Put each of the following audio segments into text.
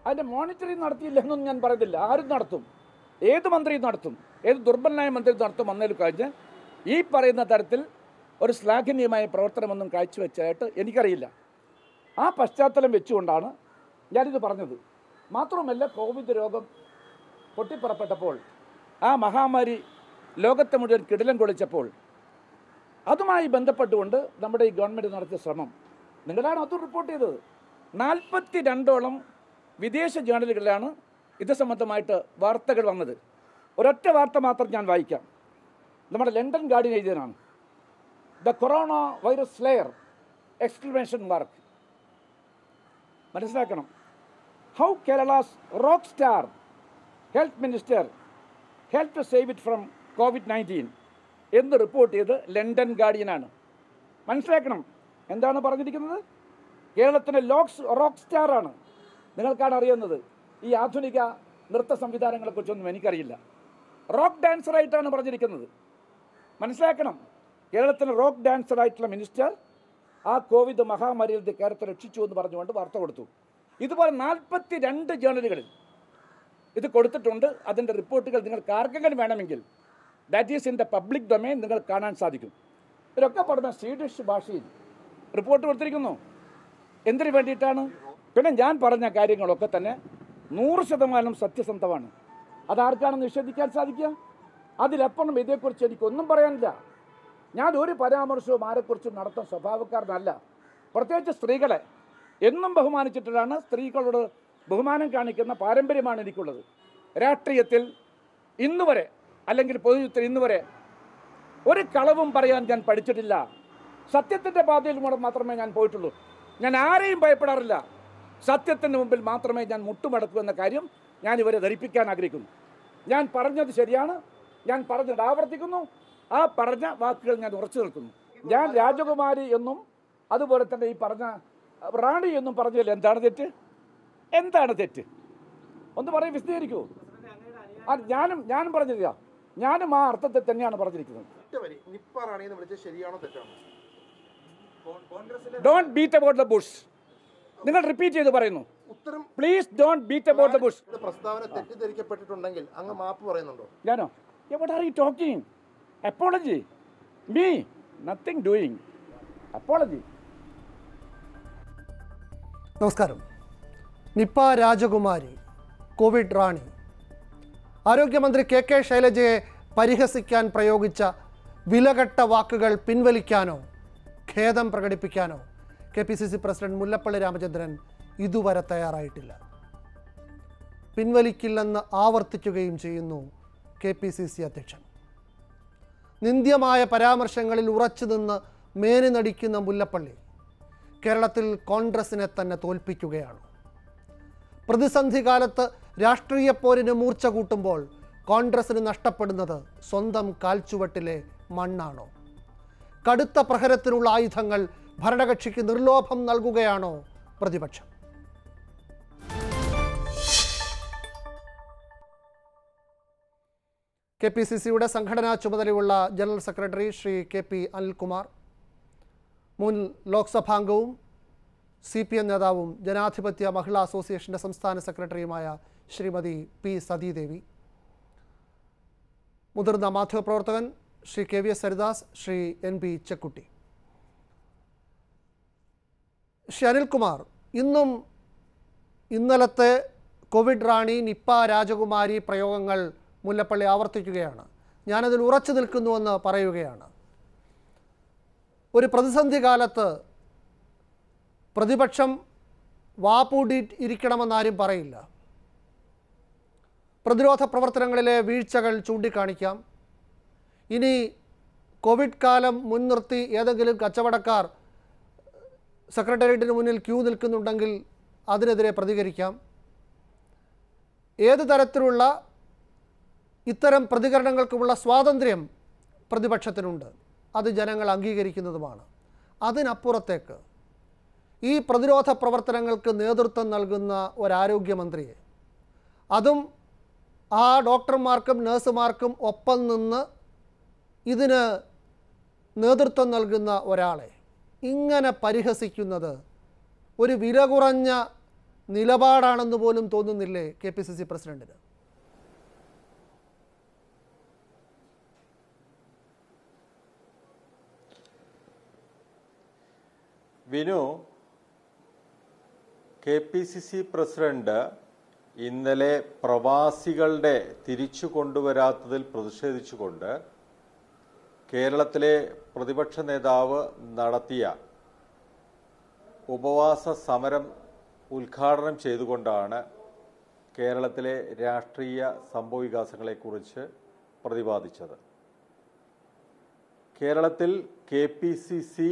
അതിൻ്റെ മോണിറ്ററിംഗ് നടത്തിയില്ലെന്നൊന്നും ഞാൻ പറയുന്നില്ല ആരും നടത്തും ഏത് മന്ത്രിയും നടത്തും ഏത് ദുർബലനായ മന്ത്രി നടത്തും വന്നതിൽ കഴിഞ്ഞ് ഈ പറയുന്ന തരത്തിൽ ഒരു ശ്ലാഘനീയമായ പ്രവർത്തനമൊന്നും കാഴ്ചവെച്ചതായിട്ട് എനിക്കറിയില്ല ആ പശ്ചാത്തലം വെച്ചുകൊണ്ടാണ് ഞാനിത് പറഞ്ഞത് മാത്രമല്ല കോവിഡ് രോഗം പൊട്ടിപ്പുറപ്പെട്ടപ്പോൾ ആ മഹാമാരി ലോകത്തെ മുഴുവൻ കിടിലം കൊള്ളിച്ചപ്പോൾ അതുമായി ബന്ധപ്പെട്ടുകൊണ്ട് നമ്മുടെ ഈ ഗവൺമെൻറ് നടത്തിയ ശ്രമം നിങ്ങളാണ് അത് റിപ്പോർട്ട് ചെയ്തത് നാൽപ്പത്തി രണ്ടോളം വിദേശ ജേണലുകളിലാണ് ഇത് സംബന്ധമായിട്ട് വാർത്തകൾ വന്നത് ഒരൊറ്റ വാർത്ത മാത്രം ഞാൻ വായിക്കാം നമ്മുടെ ലണ്ടൻ ഗാർഡിയൻ എഴുതിയതാണ് the corona virus slayer exclamation mark മനസ്സിലാക്കണം how Kerala's rock star health minister help to save it from covid nineteen എന്ന് റിപ്പോർട്ട് ചെയ്ത് ലണ്ടൻ ഗാർഡിയനാണ് മനസ്സിലാക്കണം എന്താണ് പറഞ്ഞിരിക്കുന്നത് കേരളത്തിൻ്റെ ലോക്സ് റോക്ക് സ്റ്റാറാണ് നിങ്ങൾക്കാണ് അറിയുന്നത് ഈ ആധുനിക നൃത്ത സംവിധാനങ്ങളെക്കുറിച്ചൊന്നും എനിക്കറിയില്ല റോക്ക് ഡാൻസറായിട്ടാണ് പറഞ്ഞിരിക്കുന്നത് മനസ്സിലാക്കണം കേരളത്തിലെ റോക്ക് ഡാൻസറായിട്ടുള്ള മിനിസ്റ്റർ ആ കോവിഡ് മഹാമാരിയിൽ നിന്ന് കേരളത്തെ രക്ഷിച്ചു എന്ന് പറഞ്ഞുകൊണ്ട് വാർത്ത കൊടുത്തു ഇതുപോലെ നാൽപ്പത്തി രണ്ട് ജേണലുകളിൽ ഇത് കൊടുത്തിട്ടുണ്ട് അതിൻ്റെ റിപ്പോർട്ടുകൾ നിങ്ങൾക്ക് ആർക്കെങ്കിലും വേണമെങ്കിൽ that is in the public domain നിങ്ങൾ കാണാൻ സാധിക്കും ഇതൊക്കെ പറഞ്ഞ സ്വീഡിഷ് ഭാഷയിൽ റിപ്പോർട്ട് കൊടുത്തിരിക്കുന്നു എന്തിനു വേണ്ടിയിട്ടാണ് പിന്നെ ഞാൻ പറഞ്ഞ കാര്യങ്ങളൊക്കെ തന്നെ നൂറ് ശതമാനം സത്യസന്ധമാണ് അതാർക്കാണ് നിഷേധിക്കാൻ സാധിക്കുക അതിലെപ്പോഴും ഇതേക്കുറിച്ച് എനിക്കൊന്നും പറയാനില്ല ഞാൻ ഒരു പരാമർശവും ആരെക്കുറിച്ചും നടത്താൻ സ്വഭാവക്കാരനല്ല പ്രത്യേകിച്ച് സ്ത്രീകളെ എന്നും ബഹുമാനിച്ചിട്ടാണ് സ്ത്രീകളോട് ബഹുമാനം കാണിക്കുന്ന പാരമ്പര്യമാണ് എനിക്കുള്ളത് രാഷ്ട്രീയത്തിൽ ഇന്ന് വരെ അല്ലെങ്കിൽ പൊതുജീവിതത്തിൽ ഇന്ന് വരെ ഒരു കളവും പറയാൻ ഞാൻ പഠിച്ചിട്ടില്ല സത്യത്തിൻ്റെ പാതയിൽ കൂടെ മാത്രമേ ഞാൻ പോയിട്ടുള്ളൂ ഞാൻ ആരെയും ഭയപ്പെടാറില്ല സത്യത്തിന് മുമ്പിൽ മാത്രമേ ഞാൻ മുട്ടുമടക്കൂ എന്ന കാര്യം ഞാൻ ഇവരെ ധരിപ്പിക്കാൻ ആഗ്രഹിക്കുന്നു ഞാൻ പറഞ്ഞത് ശരിയാണ് ഞാൻ പറഞ്ഞത് ആവർത്തിക്കുന്നു ആ പറഞ്ഞ വാക്കുകൾ ഞാൻ ഉറച്ചു നിൽക്കുന്നു ഞാൻ രാജകുമാരി എന്നും അതുപോലെ തന്നെ ഈ പറഞ്ഞ റാണി എന്നും പറഞ്ഞതിൽ എന്താണ് തെറ്റ് എന്താണ് തെറ്റ് ഒന്ന് പറയും വിശദീകരിക്കൂ ആ ഞാനും ഞാനും പറഞ്ഞില്ല ഞാനും ആ അർത്ഥത്തിൽ തന്നെയാണ് പറഞ്ഞിരിക്കുന്നത് ഒറ്റ വരി നിപ്പ റാണിയെന്ന് വിളിച്ചത് ശരിയാണോ തെറ്റാണോ don't beat about the bush നിങ്ങൾ റിപ്പീറ്റ് ചെയ്ത് പറയുന്നു ഉത്തരം please don't beat about the bush ഇത് പ്രസ്താവന തെറ്റിദ്ധരിക്കപ്പെട്ടിട്ടുണ്ടെങ്കിൽ അങ്ങ് മാപ്പ് പറയുന്നുണ്ടോ ഞാനോ what are you talking apology me nothing doing apology നമസ്കാരം നിപ്പ രാജകുമാരി കോവിഡ് റാണി ആരോഗ്യമന്ത്രി കെ കെ ശൈലജയെ പരിഹസിക്കാൻ പ്രയോഗിച്ച വിലകെട്ട വാക്കുകൾ പിൻവലിക്കാനോ ഖേദം പ്രകടിപ്പിക്കാനോ K P C C president Mullappally Ramachandran ഇതുവരെ തയ്യാറായിട്ടില്ല പിൻവലിക്കില്ലെന്ന് ആവർത്തിക്കുകയും ചെയ്യുന്നു കെ പി സി സി അധ്യക്ഷൻ നിന്ദ്യമായ പരാമർശങ്ങളിൽ ഉറച്ചു നിന്ന് മേനി നടിക്കുന്ന മുല്ലപ്പള്ളി കേരളത്തിൽ കോൺഗ്രസിനെ തന്നെ തോൽപ്പിക്കുകയാണ് പ്രതിസന്ധി കാലത്ത് രാഷ്ട്രീയ പോരിന് മൂർച്ച കൂട്ടുമ്പോൾ കോൺഗ്രസിന് നഷ്ടപ്പെടുന്നത് സ്വന്തം കാൽച്ചുവട്ടിലെ മണ്ണാണോ കടുത്ത പ്രഹരത്തിനുള്ള ആയുധങ്ങൾ ഭരണകക്ഷിക്ക് നിർലോഭം നൽകുകയാണോ പ്രതിപക്ഷം കെ പി സി സിയുടെ സംഘടനാ ചുമതലയുള്ള general secretary Shri K P Anilkumar മുൻ ലോക്സഭാംഗവും സി പി എം നേതാവും ജനാധിപത്യ മഹിളാ അസോസിയേഷൻ്റെ സംസ്ഥാന സെക്രട്ടറിയുമായ ശ്രീമതി പി സതീദേവി മുതിർന്ന മാധ്യമപ്രവർത്തകൻ Shri K V S Haridas Shri N P Chekkutty Shri Anilkumar ഇന്നും ഇന്നലത്തെ കോവിഡ് റാണി നിപ്പ രാജകുമാരി പ്രയോഗങ്ങൾ മുല്ലപ്പള്ളി ആവർത്തിക്കുകയാണ് ഞാനതിൽ ഉറച്ചു നിൽക്കുന്നുവെന്ന് പറയുകയാണ് ഒരു പ്രതിസന്ധി കാലത്ത് പ്രതിപക്ഷം വാപ്പൂടി ഇരിക്കണമെന്നാരും പറയില്ല പ്രതിരോധ പ്രവർത്തനങ്ങളിലെ വീഴ്ചകൾ ചൂണ്ടിക്കാണിക്കാം ഇനി കോവിഡ് കാലം മുൻനിർത്തി ഏതെങ്കിലും കച്ചവടക്കാർ സെക്രട്ടേറിയറ്റിന് മുന്നിൽ ക്യൂ നിൽക്കുന്നുണ്ടെങ്കിൽ അതിനെതിരെ പ്രതികരിക്കാം ഏത് തരത്തിലുള്ള ഇത്തരം പ്രതികരണങ്ങൾക്കുമുള്ള സ്വാതന്ത്ര്യം പ്രതിപക്ഷത്തിനുണ്ട് അത് ജനങ്ങൾ അംഗീകരിക്കുന്നതുമാണ് അതിനപ്പുറത്തേക്ക് ഈ പ്രതിരോധ പ്രവർത്തനങ്ങൾക്ക് നേതൃത്വം നൽകുന്ന ഒരാരോഗ്യമന്ത്രിയെ അതും ആ ഡോക്ടർമാർക്കും നഴ്സുമാർക്കും ഒപ്പം നിന്ന് ഇതിന് നേതൃത്വം നൽകുന്ന ഒരാളെ ഇങ്ങനെ പരിഹസിക്കുന്നത് ഒരു വില കുറഞ്ഞ നിലപാടാണെന്ന് പോലും തോന്നുന്നില്ലേ കെ പി സി സി പ്രസിഡന്റിന് Vinu K P C C president ഇന്നലെ പ്രവാസികളുടെ തിരിച്ചു കൊണ്ടുവരാത്തതിൽ പ്രതിഷേധിച്ചുകൊണ്ട് കേരളത്തിലെ പ്രതിപക്ഷ നേതാവ് നടത്തിയ ഉപവാസ സമരം ഉദ്ഘാടനം ചെയ്തുകൊണ്ടാണ് കേരളത്തിലെ രാഷ്ട്രീയ സംഭവവികാസങ്ങളെക്കുറിച്ച് പ്രതിപാദിച്ചത് കേരളത്തിൽ കെ പി സി സി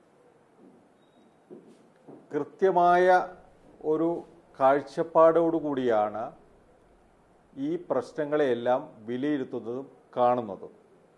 കൃത്യമായ ഒരു കാഴ്ചപ്പാടോടുകൂടിയാണ് ഈ പ്രശ്നങ്ങളെയെല്ലാം വിലയിരുത്തുന്നതും കാണുന്നതും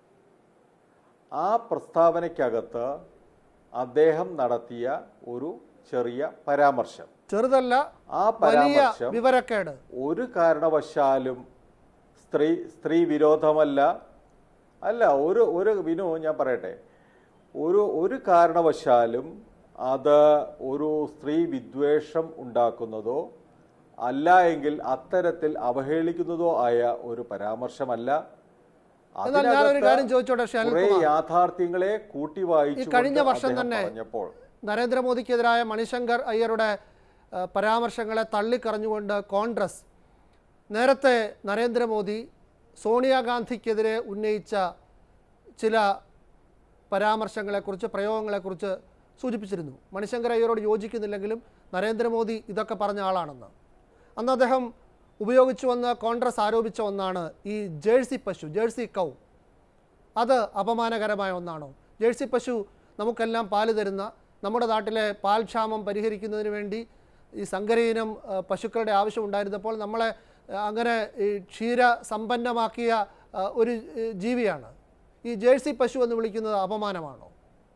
ആ പ്രസ്താവനയ്ക്കകത്ത് അദ്ദേഹം നടത്തിയ ഒരു ചെറിയ പരാമർശം ചെറുതല്ല ആ വലിയ പരാമർശം വിവരക്കേട് ഒരു കാരണവശാലും സ്ത്രീ സ്ത്രീ വിരോധമല്ല അല്ല ഒരു ഒരു വിനു ഞാൻ പറയട്ടെ ഒരു ഒരു കാരണവശാലും അത് ഒരു സ്ത്രീ വിദ്വേഷം ഉണ്ടാക്കുന്നതോ അല്ല എങ്കിൽ അത്തരത്തിൽ അവഹേളിക്കുന്നതോ ആയ ഒരു പരാമർശമല്ല എന്നാൽ ഞാനൊരു കാര്യം ചോദിച്ചോട്ടെ ശ്രീ കുറെ അനിൽകുമാർ യാഥാർത്ഥ്യങ്ങളെ കൂട്ടി വായിച്ചു ഈ കഴിഞ്ഞ വർഷം തന്നെ പറഞ്ഞപ്പോൾ നരേന്ദ്രമോദിക്കെതിരായ മണിശങ്കർ അയ്യരുടെ ആ, പരാമർശങ്ങളെ തള്ളിക്കറഞ്ഞുകൊണ്ട് കോൺഗ്രസ് നേരത്തെ നരേന്ദ്രമോദി സോണിയാഗാന്ധിക്കെതിരെ ഉന്നയിച്ച ചില പരാമർശങ്ങളെക്കുറിച്ച് പ്രയോഗങ്ങളെക്കുറിച്ച് സൂചിപ്പിച്ചിരുന്നു മണിശങ്കർ അയ്യരോട് യോജിക്കുന്നില്ലെങ്കിലും നരേന്ദ്രമോദി ഇതൊക്കെ പറഞ്ഞ ആളാണെന്ന് അന്ന് അദ്ദേഹം ഉപയോഗിച്ചു വന്ന് കോൺഗ്രസ് ആരോപിച്ച ഒന്നാണ് ഈ ജേഴ്സി പശു ജേഴ്സി കൗ അത് അപമാനകരമായ ഒന്നാണോ ജേഴ്സി പശു നമുക്കെല്ലാം പാല് തരുന്ന നമ്മുടെ നാട്ടിലെ പാൽക്ഷാമം പരിഹരിക്കുന്നതിന് വേണ്ടി ഈ സങ്കരയിനം ആ, പശുക്കളുടെ ആവശ്യം ഉണ്ടായിരുന്നപ്പോൾ നമ്മളെ ആ, അങ്ങനെ ഈ ക്ഷീര സമ്പന്നമാക്കിയ ആ, ഒരു ഏ, ജീവിയാണ് ഈ ജേഴ്സി പശു എന്ന് വിളിക്കുന്നത് അപമാനമാണോ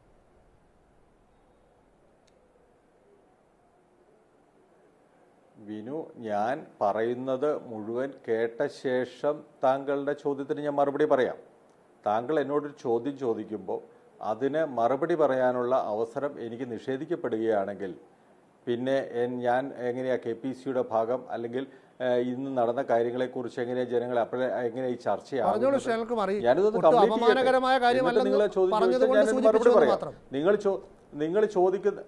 വിനു ഞാൻ പറയുന്നത് മുഴുവൻ കേട്ട ശേഷം താങ്കളുടെ ചോദ്യത്തിന് ഞാൻ മറുപടി പറയാം താങ്കൾ എന്നോടൊരു ചോദ്യം ചോദിക്കുമ്പോൾ അതിന് മറുപടി പറയാനുള്ള അവസരം എനിക്ക് നിഷേധിക്കപ്പെടുകയാണെങ്കിൽ പിന്നെ എൻ- ഞാൻ എങ്ങനെയാ കെ പി സിയുടെ ഭാഗം അല്ലെങ്കിൽ ഏഹ്, ഇന്ന് നടന്ന കാര്യങ്ങളെക്കുറിച്ച് എങ്ങനെയാ ജനങ്ങളെ അപ്പോഴേ എങ്ങനെ ഈ പറഞ്ഞോളൂ ചർച്ചയാകുന്നത് ഷെൽക്ക് മറി ഞാനിതൊന്ന് ഒട്ടും complete ചെയ്യട്ടെ. അപമാനകരമായ എന്നിട്ട് കാര്യമല്ലെന്ന് നിങ്ങളെ ചോദ്യം പറഞ്ഞതുകൊണ്ട് ചോദിച്ചാൽ ഞാനൊന്ന് മറുപടി സൂചിപ്പിച്ചു പറയാം. മാത്രം നിങ്ങൾ ചോ നിങ്ങൾ ചോദിക്കുന്ന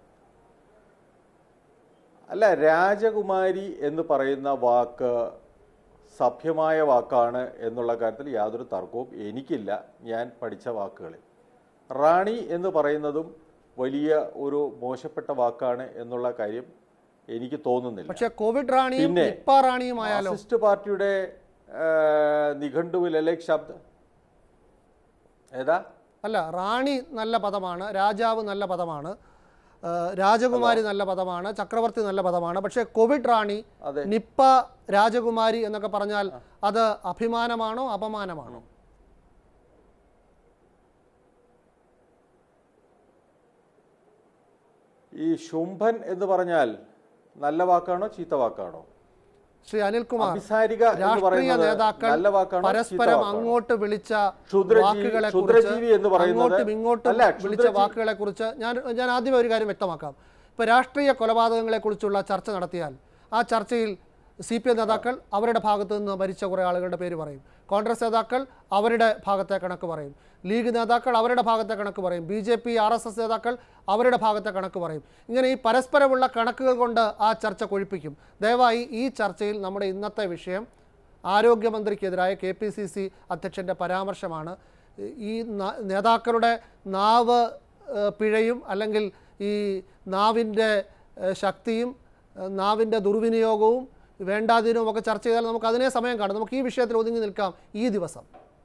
അല്ല രാജകുമാരി എന്ന് പറയുന്ന വാക്ക് സഭ്യമായ വാക്കാണ് എന്നുള്ള കാര്യത്തിൽ യാതൊരു തർക്കവും എനിക്കില്ല ഞാൻ പഠിച്ച വാക്കുകളിൽ റാണി എന്ന് പറയുന്നതും വലിയ ഒരു മോശപ്പെട്ട വാക്കാണ് എന്നുള്ള കാര്യം എനിക്ക് തോന്നുന്നില്ല പക്ഷേ കോവിഡ് റാണിയും പിന്നെ നിപ്പ റാണിയുമായാലോ മാർക്സിസ്റ്റ് പാർട്ടിയുടെ ആ, നിഘണ്ടുവിലല്ലേ ശബ്ദ ഏതാ അല്ല റാണി നല്ല പദമാണ് രാജാവ് നല്ല പദമാണ് ആ, രാജകുമാരി നല്ല പദമാണ് ചക്രവർത്തി നല്ല പദമാണ് പക്ഷേ കോവിഡ് റാണി അതെ. നിപ്പ രാജകുമാരി എന്നൊക്കെ പറഞ്ഞാൽ അത് അഭിമാനമാണോ അപമാനമാണോ ഈ ശുംഭൻ എന്ന് പറഞ്ഞാൽ നല്ല വാക്കാണോ ചീത്ത വാക്കാണോ ശ്രീ അനിൽകുമാർ അഭിസാരിക എന്ന് രാഷ്ട്രീയ പറയുന്നത് നേതാക്കൾ നല്ല വാക്കാണോ ചീത്ത പരസ്പരം വാക്കാണോ? അങ്ങോട്ട് വിളിച്ച ക്ഷുദ്രജീവി- വാക്കുകളെ ക്ഷുദ്രജീവി എന്ന് പറയുന്നത് അങ്ങോട്ടും ഇങ്ങോട്ടും അല്ല, വിളിച്ച ക്ഷുദ്രജീവി- വാക്കുകളെ കുറിച്ച് ഞാൻ ഞാൻ ആദ്യം ഒരു കാര്യം വ്യക്തമാക്കാം ഇപ്പോൾ രാഷ്ട്രീയ കൊലപാതകങ്ങളെ കുറിച്ചുള്ള ചർച്ച നടത്തിയാൽ ആ ചർച്ചയിൽ സി പി എം നേതാക്കൾ അവരുടെ ഭാഗത്തു നിന്ന് മരിച്ച കുറേ ആളുകളുടെ പേര് പറയും കോൺഗ്രസ് നേതാക്കൾ അവരുടെ ഭാഗത്തെ കണക്ക് പറയും ലീഗ് നേതാക്കൾ അവരുടെ ഭാഗത്തെ കണക്ക് പറയും B J P R S S നേതാക്കൾ അവരുടെ ഭാഗത്തെ കണക്ക് പറയും ഇങ്ങനെ ഈ പരസ്പരമുള്ള കണക്കുകൾ കൊണ്ട് ആ ചർച്ച കൊഴിപ്പിക്കും ദയവായി ഈ ചർച്ചയിൽ നമ്മുടെ ഇന്നത്തെ വിഷയം ആരോഗ്യമന്ത്രിക്കെതിരായ കെ പി സി സി അധ്യക്ഷൻ്റെ പരാമർശമാണ് ഈ ന- നേതാക്കളുടെ നാവ് ഏഹ്, പിഴയും അല്ലെങ്കിൽ ഈ നാവിൻ്റെ ഏഹ്, ശക്തിയും ഏഹ്, നാവിൻ്റെ ദുർവിനിയോഗവും വേണ്ടാതിനും ഒക്കെ ചർച്ച ചെയ്താൽ നമുക്ക് അതിനെ സമയം കാണും നമുക്ക് ഈ വിഷയത്തിൽ ഒതുങ്ങി നിൽക്കാം ഈ ദിവസം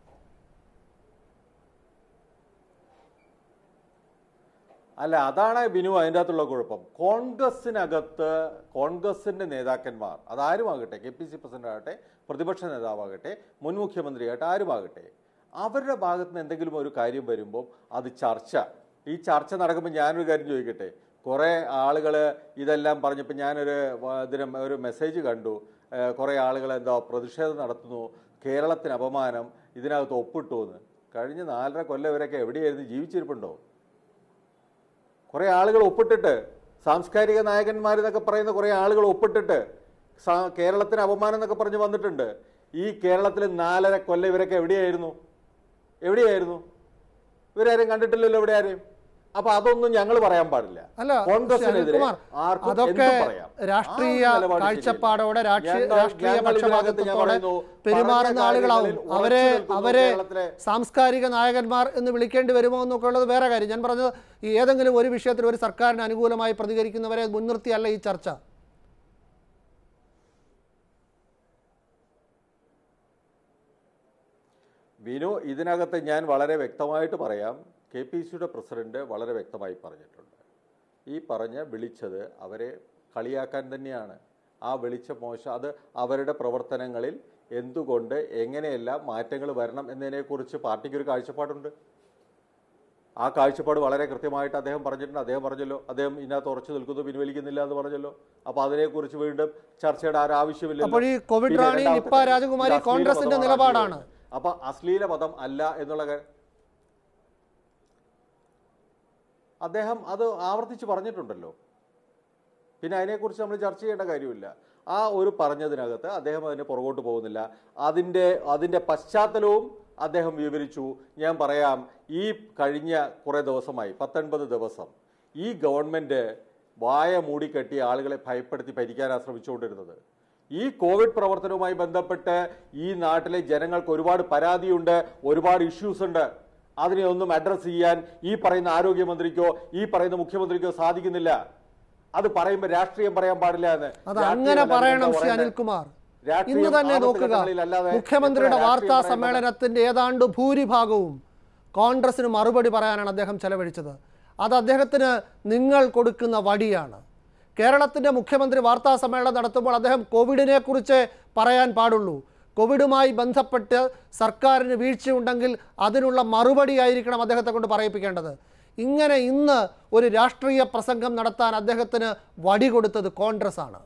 അല്ല അതാണ് ബിനു അതിൻ്റെ അകത്തുള്ള കുഴപ്പം കോൺഗ്രസിനകത്ത് കോൺഗ്രസിന്റെ നേതാക്കന്മാർ അതാരുമാകട്ടെ കെ പി സി പ്രസിഡന്റ് ആകട്ടെ പ്രതിപക്ഷ നേതാവാകട്ടെ മുൻ മുഖ്യമന്ത്രിയാകട്ടെ ആരുമാകട്ടെ അവരുടെ ഭാഗത്ത് നിന്ന് എന്തെങ്കിലും ഒരു കാര്യം വരുമ്പോൾ അത് ചർച്ച ഈ ചർച്ച നടക്കുമ്പോൾ ഞാനൊരു കാര്യം ചോദിക്കട്ടെ കുറേ ആളുകൾ ഇതെല്ലാം പറഞ്ഞപ്പോൾ ഞാനൊരു വ- ഇതിന് ഒരു മെസ്സേജ് കണ്ടു ഏഹ് കുറേ ആളുകൾ എന്താ പ്രതിഷേധം നടത്തുന്നു കേരളത്തിന് അപമാനം ഇതിനകത്ത് ഒപ്പിട്ടു എന്ന് കഴിഞ്ഞ നാലര കൊല്ലം ഇവരൊക്കെ എവിടെയായിരുന്നു ജീവിച്ചിരിപ്പുണ്ടോ കുറേ ആളുകൾ ഒപ്പിട്ടിട്ട് സാംസ്കാരിക നായകന്മാരെന്നൊക്കെ പറയുന്ന കുറേ ആളുകൾ ഒപ്പിട്ടിട്ട് സാ- കേരളത്തിന് അപമാനം എന്നൊക്കെ പറഞ്ഞ് വന്നിട്ടുണ്ട് ഈ കേരളത്തിൽ നാലര കൊല്ലം ഇവരൊക്കെ എവിടെയായിരുന്നു എവിടെയായിരുന്നു ഇവരാരും കണ്ടിട്ടില്ലല്ലോ ഇവിടെ ആരെയും അപ്പൊ അതൊന്നും ഞങ്ങൾ പറയാൻ പാടില്ല അല്ല ശ്രീ കോൺഗ്രസിനെതിരെ അനിൽകുമാർ ആർക്കും അതൊക്കെ എന്തും പറയാം. രാഷ്ട്രീയ ആ നിലപാട് കാഴ്ചപ്പാടോടെ ശരിയല്ല. രാഷ്ട്രീയ ഞങ്ങൾ- രാഷ്ട്രീയ ഞങ്ങൾ ഇതിനകത്ത് ഞാൻ പക്ഷപാതിത്വത്തോടെ പറയുന്നു, പെരുമാറുന്ന പറഞ്ഞ ആളുകളാവും കാര്യങ്ങളിൽ ഉറച്ചു അവരെ നിൽക്കുന്നു അവരെ കേരളത്തിലെ സാംസ്കാരിക നായകന്മാർ എന്ന് വിളിക്കേണ്ടി വരുമോ എന്നൊക്കെ ഉള്ളത് വേറെ കാര്യം ഞാൻ പറഞ്ഞത് ഈ ഏതെങ്കിലും ഒരു വിഷയത്തിൽ ഒരു സർക്കാരിന് അനുകൂലമായി പ്രതികരിക്കുന്നവരെ മുൻനിർത്തിയല്ല ഈ ചർച്ച വിനു ഇതിനകത്ത് ഞാൻ വളരെ വ്യക്തമായിട്ട് പറയാം കെ പി സിയുടെ പ്രസിഡന്റ് വളരെ വ്യക്തമായി പറഞ്ഞിട്ടുണ്ട് ഈ പറഞ്ഞ വിളിച്ചത് അവരെ കളിയാക്കാൻ തന്നെയാണ് ആ വിളിച്ച മോശം അത് അവരുടെ പ്രവർത്തനങ്ങളിൽ എന്തുകൊണ്ട് എങ്ങനെയെല്ലാം മാറ്റങ്ങൾ വരണം എന്നതിനെക്കുറിച്ച് പാർട്ടിക്ക് ഒരു കാഴ്ചപ്പാടുണ്ട് ആ കാഴ്ചപ്പാട് വളരെ കൃത്യമായിട്ട് അദ്ദേഹം പറഞ്ഞിട്ടുണ്ട് അദ്ദേഹം പറഞ്ഞല്ലോ അദ്ദേഹം ഇതിനകത്ത് ഉറച്ചു നിൽക്കുന്നു പിൻവലിക്കുന്നില്ല എന്ന് പറഞ്ഞല്ലോ അപ്പൊ അതിനെക്കുറിച്ച് വീണ്ടും ചർച്ചയുടെ ആരും ആവശ്യമില്ല അപ്പോൾ ഈ കോവിഡ് റാണി നിപ്പ രാജകുമാരി കോൺഗ്രസിന്റെ നിലപാടാണ് അപ്പൊ അശ്ലീല പദം അല്ല എന്നുള്ള കാര്യം അദ്ദേഹം അത് ആവർത്തിച്ച് പറഞ്ഞിട്ടുണ്ടല്ലോ പിന്നെ അതിനെക്കുറിച്ച് നമ്മൾ ചർച്ച ചെയ്യേണ്ട കാര്യമില്ല ആ ഒരു പറഞ്ഞതിനകത്ത് അദ്ദേഹം അതിന് പുറകോട്ട് പോകുന്നില്ല അതിൻ്റെ അതിൻ്റെ പശ്ചാത്തലവും അദ്ദേഹം വിവരിച്ചു ഞാൻ പറയാം ഈ കഴിഞ്ഞ കുറേ ദിവസമായി പത്തൊൻപത് ദിവസം ഈ ഗവൺമെൻറ് വായ മൂടിക്കെട്ടി ആളുകളെ ഭയപ്പെടുത്തി ഭരിക്കാനാണ് ശ്രമിച്ചുകൊണ്ടിരുന്നത് ഈ കോവിഡ് പ്രവർത്തനവുമായി ബന്ധപ്പെട്ട് ഈ നാട്ടിലെ ജനങ്ങൾക്ക് ഒരുപാട് പരാതിയുണ്ട് ഒരുപാട് ഇഷ്യൂസ് ഉണ്ട് അതിനെ ഒന്നും അഡ്രസ്സ് ചെയ്യാൻ ഈ പറയുന്ന ആരോഗ്യമന്ത്രിക്കോ ഈ പറയുന്ന മുഖ്യമന്ത്രിക്കോ സാധിക്കുന്നില്ല അത് പറയുമ്പോൾ രാഷ്ട്രീയം പറയാൻ പാടില്ല എന്ന് അത് രാഷ്ട്രീയം അങ്ങനെ അല്ലാതെ പറയണം എന്താ ശ്രീ പറയുന്നത്? അനിൽകുമാർ രാഷ്ട്രീയം ഇന്ന് തന്നെ ആപത്ത് നോക്കുക ഘട്ടങ്ങളിലല്ലാതെ മുഖ്യമന്ത്രിയുടെ എത്ര വാർത്താ രാഷ്ട്രീയം സമ്മേളനത്തിന്റെ ഏതാണ്ട് ഭൂരിഭാഗവും കോൺഗ്രസിന് മറുപടി പറയാനാണ് അദ്ദേഹം ചെലവഴിച്ചത് അത് അദ്ദേഹത്തിന് നിങ്ങൾ കൊടുക്കുന്ന വടിയാണ് കേരളത്തിന്റെ മുഖ്യമന്ത്രി വാർത്താ സമ്മേളനം നടത്തുമ്പോൾ അദ്ദേഹം കോവിഡിനെ കുറിച്ച് പറയാൻ പാടുള്ളൂ കോവിഡുമായി ബന്ധപ്പെട്ട് സർക്കാരിന് വീഴ്ചയുണ്ടെങ്കിൽ അതിനുള്ള മറുപടി ആയിരിക്കണം അദ്ദേഹത്തെ കൊണ്ട് പറയിപ്പിക്കേണ്ടത് ഇങ്ങനെ ഇന്ന് ഒരു രാഷ്ട്രീയ പ്രസംഗം നടത്താൻ അദ്ദേഹത്തിന് വടി കൊടുത്തത് കോൺഗ്രസ് ആണ്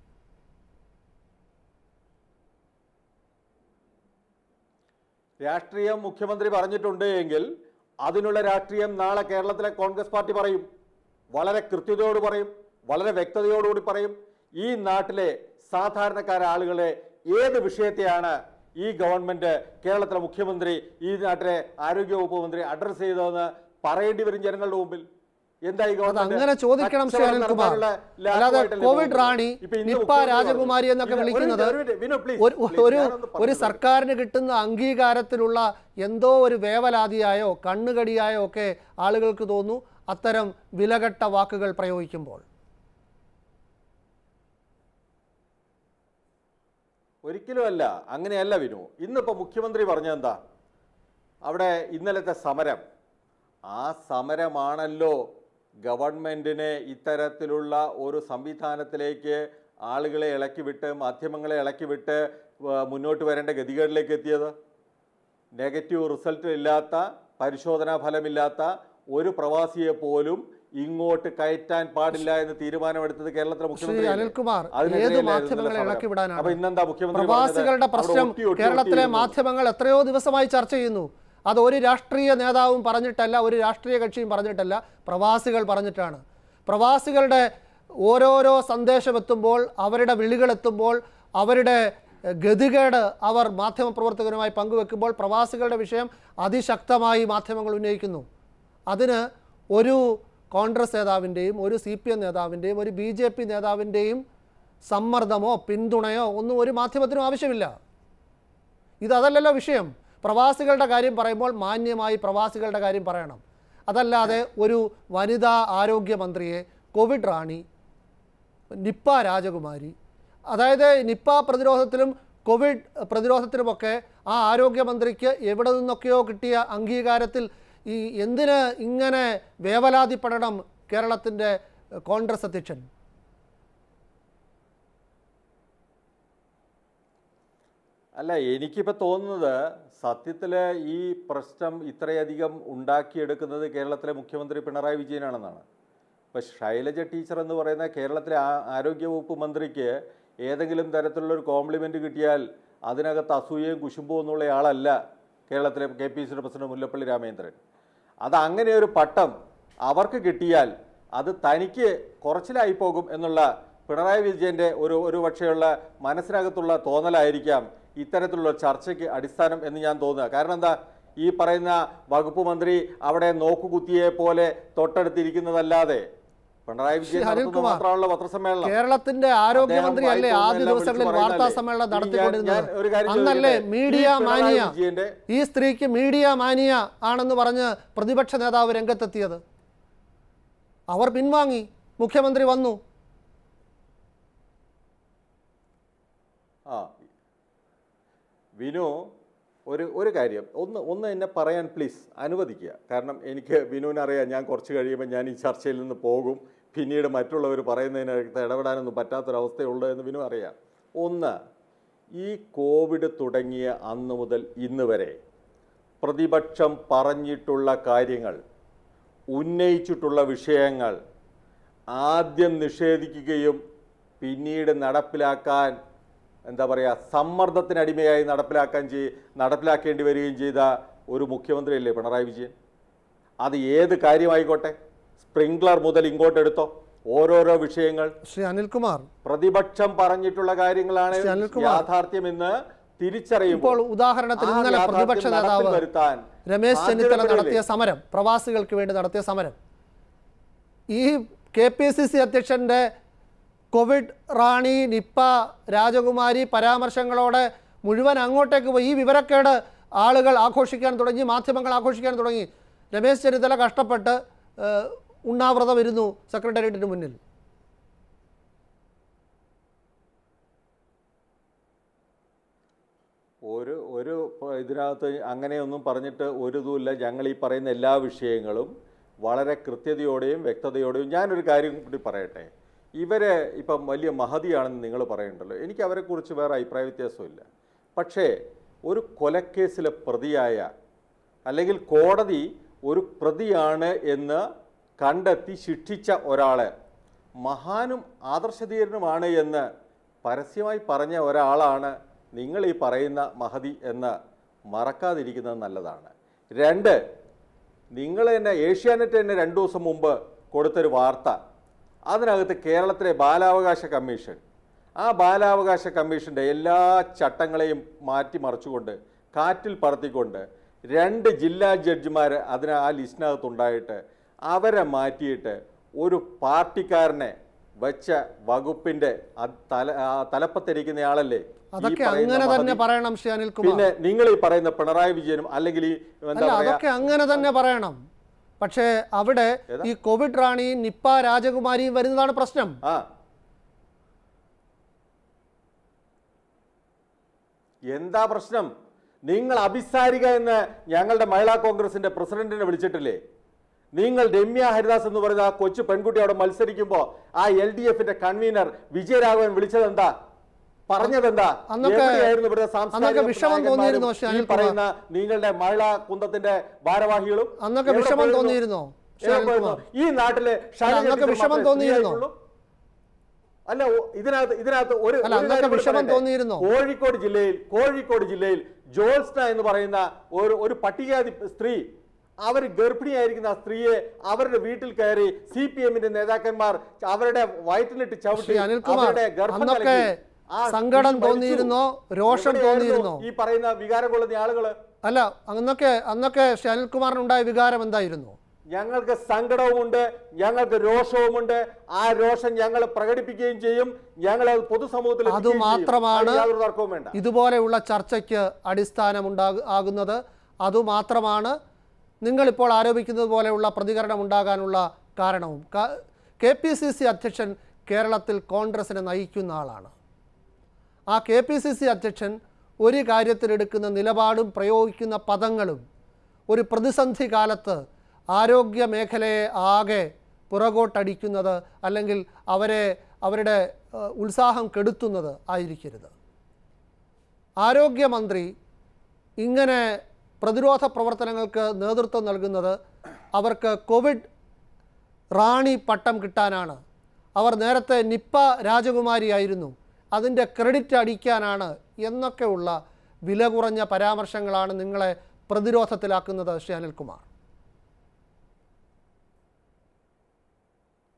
രാഷ്ട്രീയം മുഖ്യമന്ത്രി പറഞ്ഞിട്ടുണ്ട് എങ്കിൽ അതിനുള്ള രാഷ്ട്രീയം നാളെ കേരളത്തിലെ കോൺഗ്രസ് പാർട്ടി പറയും വളരെ കൃത്യതയോട് പറയും വളരെ വ്യക്തതയോടുകൂടി പറയും ഈ നാട്ടിലെ സാധാരണക്കാര ആളുകളെ ഏത് വിഷയത്തെയാണ് ഈ ഗവൺമെന്റ് കേരളത്തിലെ മുഖ്യമന്ത്രി ഈ നാട്ടിലെ ആരോഗ്യവകുപ്പ് മന്ത്രി അഡ്രസ് ചെയ്തതെന്ന് പറയേണ്ടി വരും ജനങ്ങളുടെ മുമ്പിൽ എന്തായി അത് അങ്ങനെ ചോദിക്കണം ശ്രീ കച്ചവടം അനിൽകുമാർ നടത്താനുള്ള അല്ലാതെ ലാഭമായിട്ടല്ലേ കോവിഡ് പോകുന്നത്? റാണി ഇപ്പൊ ഇന്ന് നിപ്പ മുഖ്യമന്ത്രി രാജകുമാരി പറഞ്ഞു. എന്നൊക്കെ ഇത് ഒരു വിളിക്കുന്നത് മിനിറ്റ്, ഒരു മിനിറ്റ്. വിനു, please, ഒരു please, ഒരു ഞാനൊന്ന് ഒരു പറഞ്ഞു സർക്കാരിന് കിട്ടുന്ന അംഗീകാരത്തിലുള്ള എന്തോ ഒരു വേവലാതിയായോ കണ്ണുകടിയായോ ഒക്കെ ആളുകൾക്ക് തോന്നു അത്തരം വിലകെട്ട വാക്കുകൾ പ്രയോഗിക്കുമ്പോൾ ഒരിക്കലും അല്ല അങ്ങനെയല്ല വിനു ഇന്നിപ്പോ മുഖ്യമന്ത്രി പറഞ്ഞെന്താ അവിടെ ഇന്നലത്തെ സമരം ആ സമരമാണല്ലോ ഗവൺമെന്റിനെ ഇത്തരത്തിലുള്ള ഒരു സംവിധാനത്തിലേക്ക് ആളുകളെ ഇളക്കി വിട്ട് മാധ്യമങ്ങളെ ഇളക്കി വിട്ട് വ- മുന്നോട്ട് വരേണ്ട ഗതികേടിലേക്ക് എത്തിയത് നെഗറ്റീവ് റിസൾട്ട് ഇല്ലാത്ത പരിശോധനാ ഫലമില്ലാത്ത ഒരു പ്രവാസിയെ പോലും ഇങ്ങോട്ട് കയറ്റാൻ പാടില്ല എന്ന് തീരുമാനമെടുത്തത് കേരളത്തിലെ ശ്രീ മുഖ്യമന്ത്രി അനിൽകുമാർ അതിനെതിരെയല്ലേ ഏത് ഇന്നലെ മാധ്യമങ്ങളെ സമരം? ഇളക്കി വിടാനാണ് അപ്പൊ ഇന്നെന്താ മുഖ്യമന്ത്രി പറഞ്ഞത്? പ്രവാസികളുടെ അവിടെ പ്രശ്നം ഒട്ടി ഒട്ടി കേരളത്തിലെ ഒട്ടിയിരുന്നു. മാധ്യമങ്ങൾ എത്രയോ ദിവസമായി ചർച്ച ചെയ്യുന്നു അത് ഒരു രാഷ്ട്രീയ നേതാവും പറഞ്ഞിട്ടല്ല ഒരു രാഷ്ട്രീയ കക്ഷിയും പറഞ്ഞിട്ടല്ല പ്രവാസികൾ പറഞ്ഞിട്ടാണ് പ്രവാസികളുടെ ഓരോരോ സന്ദേശം എത്തുമ്പോൾ അവരുടെ വിളികൾ എത്തുമ്പോൾ അവരുടെ എഹ്, ഗതികേട് അവർ മാധ്യമപ്രവർത്തകരുമായി പങ്കുവെക്കുമ്പോൾ പ്രവാസികളുടെ വിഷയം അതിശക്തമായി മാധ്യമങ്ങൾ ഉന്നയിക്കുന്നു അതിന് ഒരു കോൺഗ്രസ് നേതാവിൻ്റെയും ഒരു സി പി എം നേതാവിൻ്റെയും ഒരു ബി ജെ പി നേതാവിൻ്റെയും സമ്മർദ്ദമോ പിന്തുണയോ ഒന്നും ഒരു മാധ്യമത്തിനും ആവശ്യമില്ല ഇതല്ലല്ലോ വിഷയം പ്രവാസികളുടെ കാര്യം പറയുമ്പോൾ മാന്യമായി പ്രവാസികളുടെ കാര്യം പറയണം അതല്ലാതെ ഒരു വനിതാ ആരോഗ്യമന്ത്രിയെ കോവിഡ് റാണി നിപ്പ രാജകുമാരി അതായത് നിപ്പ പ്രതിരോധത്തിലും കോവിഡ് പ്രതിരോധത്തിലുമൊക്കെ ആ ആരോഗ്യമന്ത്രിക്ക് എവിടെ നിന്നൊക്കെയോ കിട്ടിയ അംഗീകാരത്തിൽ ഈ എന്തിന് ഇങ്ങനെ വേവലാതിപ്പെടണം കേരളത്തിൻ്റെ കോൺഗ്രസ് അധ്യക്ഷൻ അല്ല എനിക്കിപ്പോൾ തോന്നുന്നത് സത്യത്തിൽ ഈ പ്രശ്നം ഇത്രയധികം ഉണ്ടാക്കിയെടുക്കുന്നത് കേരളത്തിലെ മുഖ്യമന്ത്രി പിണറായി വിജയനാണെന്നാണ് ഇപ്പം ശൈലജ ടീച്ചർ എന്ന് പറയുന്ന കേരളത്തിലെ ആ- ആരോഗ്യവകുപ്പ് മന്ത്രിക്ക് ഏതെങ്കിലും തരത്തിലുള്ള ഒരു കോംപ്ലിമെൻ്റ് കിട്ടിയാൽ അതിനകത്ത് അസൂയയും കുശുമ്പും എന്നുള്ള ആളല്ല കേരളത്തിലെ കെ പി സിയുടെ പ്രസിഡന്റ് മുല്ലപ്പള്ളി രാമേന്ദ്രൻ അത് അങ്ങനെ ഒരു പട്ടം അവർക്ക് കിട്ടിയാൽ അത് തനിക്ക് കുറച്ചിലായി പോകും എന്നുള്ള പിണറായി വിജയന്റെ ഒരു ഒരു പക്ഷേയുള്ള മനസ്സിനകത്തുള്ള തോന്നലായിരിക്കാം ഇത്തരത്തിലുള്ള ചർച്ചയ്ക്ക് അടിസ്ഥാനം എന്ന് ഞാൻ തോന്നുക കാരണം എന്താ ഈ പറയുന്ന വകുപ്പ് മന്ത്രി അവിടെ നോക്കുകുത്തിയെ പോലെ തൊട്ടടുത്തിരിക്കുന്നതല്ലാതെ പിണറായി വിജയൻ നടത്തുന്ന അനിൽകുമാർ, മാത്രമുള്ള പത്രസമ്മേളനം കേരളത്തിന്റെ ആരോഗ്യമന്ത്രി അദ്ദേഹം അല്ലേ വായി ആദ്യ തോന്നുന്നതെല്ലാം ദിവസങ്ങളിൽ വിളിച്ച് വാർത്താ പറയുന്നതല്ലേ? സമ്മേളനം ഇനി ഞാൻ- നടത്തിക്കൊണ്ടിരുന്നത് ഞാൻ ഒരു കാര്യം അന്നല്ലേ ചോദിക്കട്ടെ? മീഡിയ ഈ പിണറായി മാനിയ വിജയന്റെ ഈ സ്ത്രീക്ക് മീഡിയ മാനിയ ആണെന്ന് പറഞ്ഞ് പ്രതിപക്ഷ നേതാവ് രംഗത്തെത്തിയത് അവർ പിൻവാങ്ങി മുഖ്യമന്ത്രി വന്നു ആ വിനു ഒരു ഒരു കാര്യം ഒന്ന് ഒന്ന് എന്നെ പറയാൻ പ്ലീസ് അനുവദിക്കുക കാരണം എനിക്ക് വിനുവിനറിയാം ഞാൻ കുറച്ച് കഴിയുമ്പോൾ ഞാൻ ഈ ചർച്ചയിൽ നിന്ന് പോകും പിന്നീട് മറ്റുള്ളവർ പറയുന്നതിനകത്ത് ഇടപെടാനൊന്നും പറ്റാത്തൊരവസ്ഥയുള്ളൂ എന്ന് വിനു അറിയാം ഒന്ന് ഈ കോവിഡ് തുടങ്ങിയ അന്ന് മുതൽ ഇന്ന് വരെ പ്രതിപക്ഷം പറഞ്ഞിട്ടുള്ള കാര്യങ്ങൾ ഉന്നയിച്ചിട്ടുള്ള വിഷയങ്ങൾ ആദ്യം നിഷേധിക്കുകയും പിന്നീട് നടപ്പിലാക്കാൻ എന്താ പറയുക സമ്മർദ്ദത്തിനടിമയായി നടപ്പിലാക്കാൻ ചെയ് നടപ്പിലാക്കേണ്ടി വരികയും ചെയ്ത ഒരു മുഖ്യമന്ത്രിയല്ലേ പിണറായി വിജയൻ അത് ഏത് കാര്യമായിക്കോട്ടെ സ്പ്രിംഗ്ലർ മുതൽ ഇങ്ങോട്ട് എടുത്തോ ഓരോരോ വിഷയങ്ങൾ ശ്രീ അനിൽകുമാർ പ്രതിപക്ഷം പറഞ്ഞിട്ടുള്ള കാര്യങ്ങളാണ് ശ്രീ അനിൽകുമാർ. യാഥാർത്ഥ്യമെന്ന് തിരിച്ചറിയുമ്പോൾ ഇപ്പോൾ ഉദാഹരണത്തിന് ആ ഇന്നലെ യാഥാർത്ഥ്യം പ്രതിപക്ഷ നടപ്പിൽ നേതാവ് വരുത്താൻ രമേശ് ചെന്നിത്തല ബാധ്യതപ്പെടില്ലേ? നടത്തിയ സമരം പ്രവാസികൾക്ക് വേണ്ടി നടത്തിയ സമരം ഈ കെ പി സി സി അധ്യക്ഷൻ്റെ കോവിഡ് റാണി നിപ്പ രാജകുമാരി പരാമർശങ്ങളോടെ മുഴുവൻ അങ്ങോട്ടേക്ക് പോയി ഈ വിവരക്കേട് ആളുകൾ ആഘോഷിക്കാൻ തുടങ്ങി മാധ്യമങ്ങൾ ആഘോഷിക്കാൻ തുടങ്ങി രമേശ് ചെന്നിത്തല കഷ്ടപ്പെട്ട് ഏഹ്, ഉണ്ണാവ്രതം ഇരുന്നു സെക്രട്ടേറിയറ്റിന് മുന്നിൽ ഒരു ഒരു പ- ഇതിനകത്ത് അങ്ങനെയൊന്നും പറഞ്ഞിട്ട് ഒരു ഇതുമില്ല ഞങ്ങൾ ഈ പറയുന്ന എല്ലാ വിഷയങ്ങളും വളരെ കൃത്യതയോടെയും വ്യക്തതയോടെയും ഞാനൊരു കാര്യം കൂടി പറയട്ടെ ഇവരെ ഇപ്പം വലിയ മഹതിയാണെന്ന് നിങ്ങൾ പറയുന്നുണ്ടല്ലോ എനിക്ക് അവരെക്കുറിച്ച് വേറെ അഭിപ്രായ വ്യത്യാസമില്ല പക്ഷേ ഒരു കൊലക്കേസിലെ പ്രതിയായ അല്ലെങ്കിൽ കോടതി ഒരു പ്രതിയാണ് എന്ന് കണ്ടെത്തി ശിക്ഷിച്ച ഒരാളെ മഹാനും ആദർശധീരനുമാണ് എന്ന് പരസ്യമായി പറഞ്ഞ ഒരാളാണ് നിങ്ങൾ ഈ പറയുന്ന മഹതി എന്ന് മറക്കാതിരിക്കുന്നത് നല്ലതാണ് രണ്ട് നിങ്ങൾ തന്നെ ഏഷ്യാനെറ്റ് തന്നെ രണ്ടു ദിവസം മുമ്പ് കൊടുത്തൊരു വാർത്ത അതിനകത്ത് കേരളത്തിലെ ബാലാവകാശ കമ്മീഷൻ ആ ബാലാവകാശ കമ്മീഷൻ്റെ എല്ലാ ചട്ടങ്ങളെയും മാറ്റിമറിച്ചുകൊണ്ട് കാറ്റിൽ പറത്തിക്കൊണ്ട് രണ്ട് ജില്ലാ ജഡ്ജിമാർ അതിന് ആ ലിസ്റ്റിനകത്തുണ്ടായിട്ട് അവരെ മാറ്റിയിട്ട് ഒരു പാർട്ടിക്കാരനെ വെച്ച വകുപ്പിൻ്റെ അത് തല ആ തലപ്പത്തിരിക്കുന്നയാളല്ലേ ഈ അതൊക്കെ പറയുന്ന അങ്ങനെ തന്നെ മഹതി. പറയണം ശ്രീ അനിൽകുമാർ പിന്നെ നിങ്ങൾ ഈ പറയുന്ന പിണറായി വിജയനും അല്ലെങ്കിൽ ഈ എന്താ അല്ല പറയാ അതൊക്കെ അങ്ങനെ തന്നെ പറയണം പക്ഷേ അവിടെ ഏതാ? ഈ കോവിഡ് റാണിയും നിപ്പ രാജകുമാരിയും വരുന്നതാണ് പ്രശ്നം ആ എന്താ പ്രശ്നം നിങ്ങൾ അഭിസാരിക എന്ന് ഞങ്ങളുടെ മഹിളാ കോൺഗ്രസിന്റെ പ്രസിഡന്റിനെ വിളിച്ചിട്ടില്ലേ നിങ്ങൾ രമ്യ ഹരിദാസ് എന്ന് പറയുന്ന ആ കൊച്ചു പെൺകുട്ടി അവിടെ മത്സരിക്കുമ്പോൾ ആ എൽ ഡി എഫിന്റെ കൺവീനർ വിജയരാഘവൻ വിളിച്ചതെന്താ പറഞ്ഞതെന്താ അന്നൊക്കെ- എവിടെയായിരുന്നു ഇവിടുത്തെ സാംസ്കാരിക അന്നൊക്കെ വിഷമം നായകന്മാരും തോന്നിയിരുന്നോ, ശ്രീ ഈ അനിൽകുമാർ? പറയുന്ന നിങ്ങളുടെ മഹിളാ കുന്തത്തിന്റെ ഭാരവാഹികളും അന്നൊക്കെ എവിടെ വിഷമം പോയിരുന്നു? തോന്നിയിരുന്നോ, ശ്രീ എവിടെ പോയിരുന്നു? അനിൽകുമാർ? ഈ നാട്ടിലെ ഷാനി അന്നൊക്കെ ടീച്ചർ വിഷമം മാത്രമേ തോന്നിയിരുന്നോ? സ്ത്രീയായിട്ടുള്ളൂ? അല്ല ഓ, ഇതിനകത്ത് ഇതിനകത്ത് ഒരു അല്ല, ഒരു അന്നൊക്കെ കാര്യം കൂടി വിഷമം പറയട്ടെ. തോന്നിയിരുന്നോ? കോഴിക്കോട് ജില്ലയിൽ കോഴിക്കോട് ജില്ലയിൽ ജോത്സ്ന എന്ന് പറയുന്ന ഒരു ഒരു പട്ടികജാതി സ്ത്രീ അവർ ഗർഭിണിയായിരിക്കുന്ന ആ സ്ത്രീയെ അവരുടെ വീട്ടിൽ കയറി സി പി എമ്മിന്റെ നേതാക്കന്മാർ അവരുടെ വയറ്റിലിട്ട് ചവിട്ടി ശ്രീ അനിൽകുമാർ, അവരുടെ ഗർഭം അന്നൊക്കെ കലക്കി. ആ സങ്കടം കുഞ്ഞ് മരിച്ചു. തോന്നിയിരുന്നോ? രോഷം എവിടെയായിരുന്നു തോന്നിയിരുന്നോ? ഈ പറയുന്ന വികാരം കൊള്ളുന്ന ആളുകള് അല്ല അന്നൊക്കെ അന്നൊക്കെ ശ്രീ അനിൽകുമാറിനുണ്ടായ വികാരം എന്തായിരുന്നു ഞങ്ങൾക്ക് സങ്കടവുമുണ്ട് ഞങ്ങൾക്ക് രോഷവുമുണ്ട് ആ രോഷം ഞങ്ങൾ പ്രകടിപ്പിക്കുകയും ചെയ്യും ഞങ്ങൾ അത് പൊതുസമൂഹത്തിൽ അത് എത്തിക്കുകയും ചെയ്യും. മാത്രമാണ് അതിൽ യാതൊരു തർക്കവും വേണ്ട ഇതുപോലെയുള്ള ചർച്ചയ്ക്ക് അടിസ്ഥാനമുണ്ടാക ആകുന്നത് അതുമാത്രമാണ് നിങ്ങളിപ്പോൾ ആരോപിക്കുന്നത് പോലെയുള്ള പ്രതികരണം ഉണ്ടാകാനുള്ള കാരണവും കെ പി സി സി അധ്യക്ഷൻ കേരളത്തിൽ കോൺഗ്രസിനെ നയിക്കുന്ന ആളാണ് ആ കെ പി സി സി അധ്യക്ഷൻ ഒരു കാര്യത്തിലെടുക്കുന്ന നിലപാടും പ്രയോഗിക്കുന്ന പദങ്ങളും ഒരു പ്രതിസന്ധി കാലത്ത് ആരോഗ്യ മേഖലയെ ആകെ പുറകോട്ടടിക്കുന്നത് അല്ലെങ്കിൽ അവരെ അവരുടെ ഏഹ്, ഉത്സാഹം കെടുത്തുന്നത് ആയിരിക്കരുത് ആരോഗ്യമന്ത്രി ഇങ്ങനെ പ്രതിരോധ പ്രവർത്തനങ്ങൾക്ക് നേതൃത്വം നൽകുന്നത് അവർക്ക് കോവിഡ് റാണി പട്ടം കിട്ടാനാണ് അവർ നേരത്തെ നിപ്പ രാജകുമാരിയായിരുന്നു അതിൻ്റെ ക്രെഡിറ്റ് അടിക്കാനാണ് എന്നൊക്കെയുള്ള വില കുറഞ്ഞ പരാമർശങ്ങളാണ് നിങ്ങളെ പ്രതിരോധത്തിലാക്കുന്നത് ശ്രീ അനിൽകുമാർ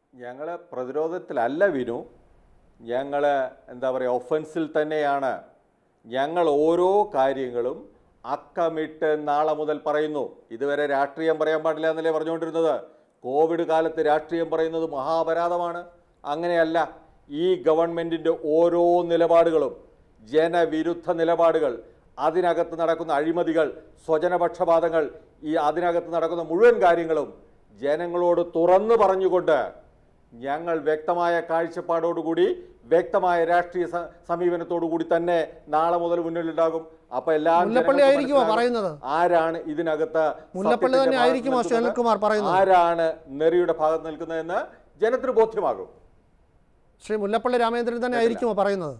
ഞങ്ങൾ പ്രതിരോധത്തിലല്ല വിനു ഞങ്ങൾ എന്താ പറയുക ഒഫൻസിൽ തന്നെയാണ് ഞങ്ങൾ ഓരോ കാര്യങ്ങളും അക്കമിട്ട് നാളെ മുതൽ പറയുന്നു ഇതുവരെ രാഷ്ട്രീയം പറയാൻ പാടില്ല എന്നല്ലേ പറഞ്ഞുകൊണ്ടിരുന്നത് കോവിഡ് കാലത്ത് രാഷ്ട്രീയം പറയുന്നത് മഹാപരാധമാണ് അങ്ങനെയല്ല ഈ ഗവൺമെൻറ്റിൻ്റെ ഓരോ നിലപാടുകളും ജനവിരുദ്ധ നിലപാടുകൾ അതിനകത്ത് നടക്കുന്ന അഴിമതികൾ സ്വജനപക്ഷപാതങ്ങൾ ഈ അതിനകത്ത് നടക്കുന്ന മുഴുവൻ കാര്യങ്ങളും ജനങ്ങളോട് തുറന്നു പറഞ്ഞുകൊണ്ട് ഞങ്ങൾ വ്യക്തമായ കാഴ്ചപ്പാടോടുകൂടി വ്യക്തമായ രാഷ്ട്രീയ സ- സമീപനത്തോടുകൂടി തന്നെ നാളെ മുതൽ മുന്നിലുണ്ടാകും അപ്പൊ എല്ലാ മുല്ലപ്പള്ളി ജനങ്ങൾക്കും ആയിരിക്കുമോ മനസ്സിലാകും പറയുന്നത്? ആരാണ് ഇതിനകത്ത് മുല്ലപ്പള്ളി സത്യത്തിന്റെ തന്നെ ഭാഗത്ത് ആയിരിക്കുമോ നിൽക്കുന്നത്? സുനിൽകുമാർ പറയുന്നത്? ആരാണ് നെറിയുടെ ഭാഗത്ത് നിൽക്കുന്നതെന്ന് ജനത്തിന് ബോധ്യമാകും ശ്രീ മുല്ലപ്പള്ളി രാമചന്ദ്രൻ തന്നെ ആയിരിക്കുമോ പറയുന്നത്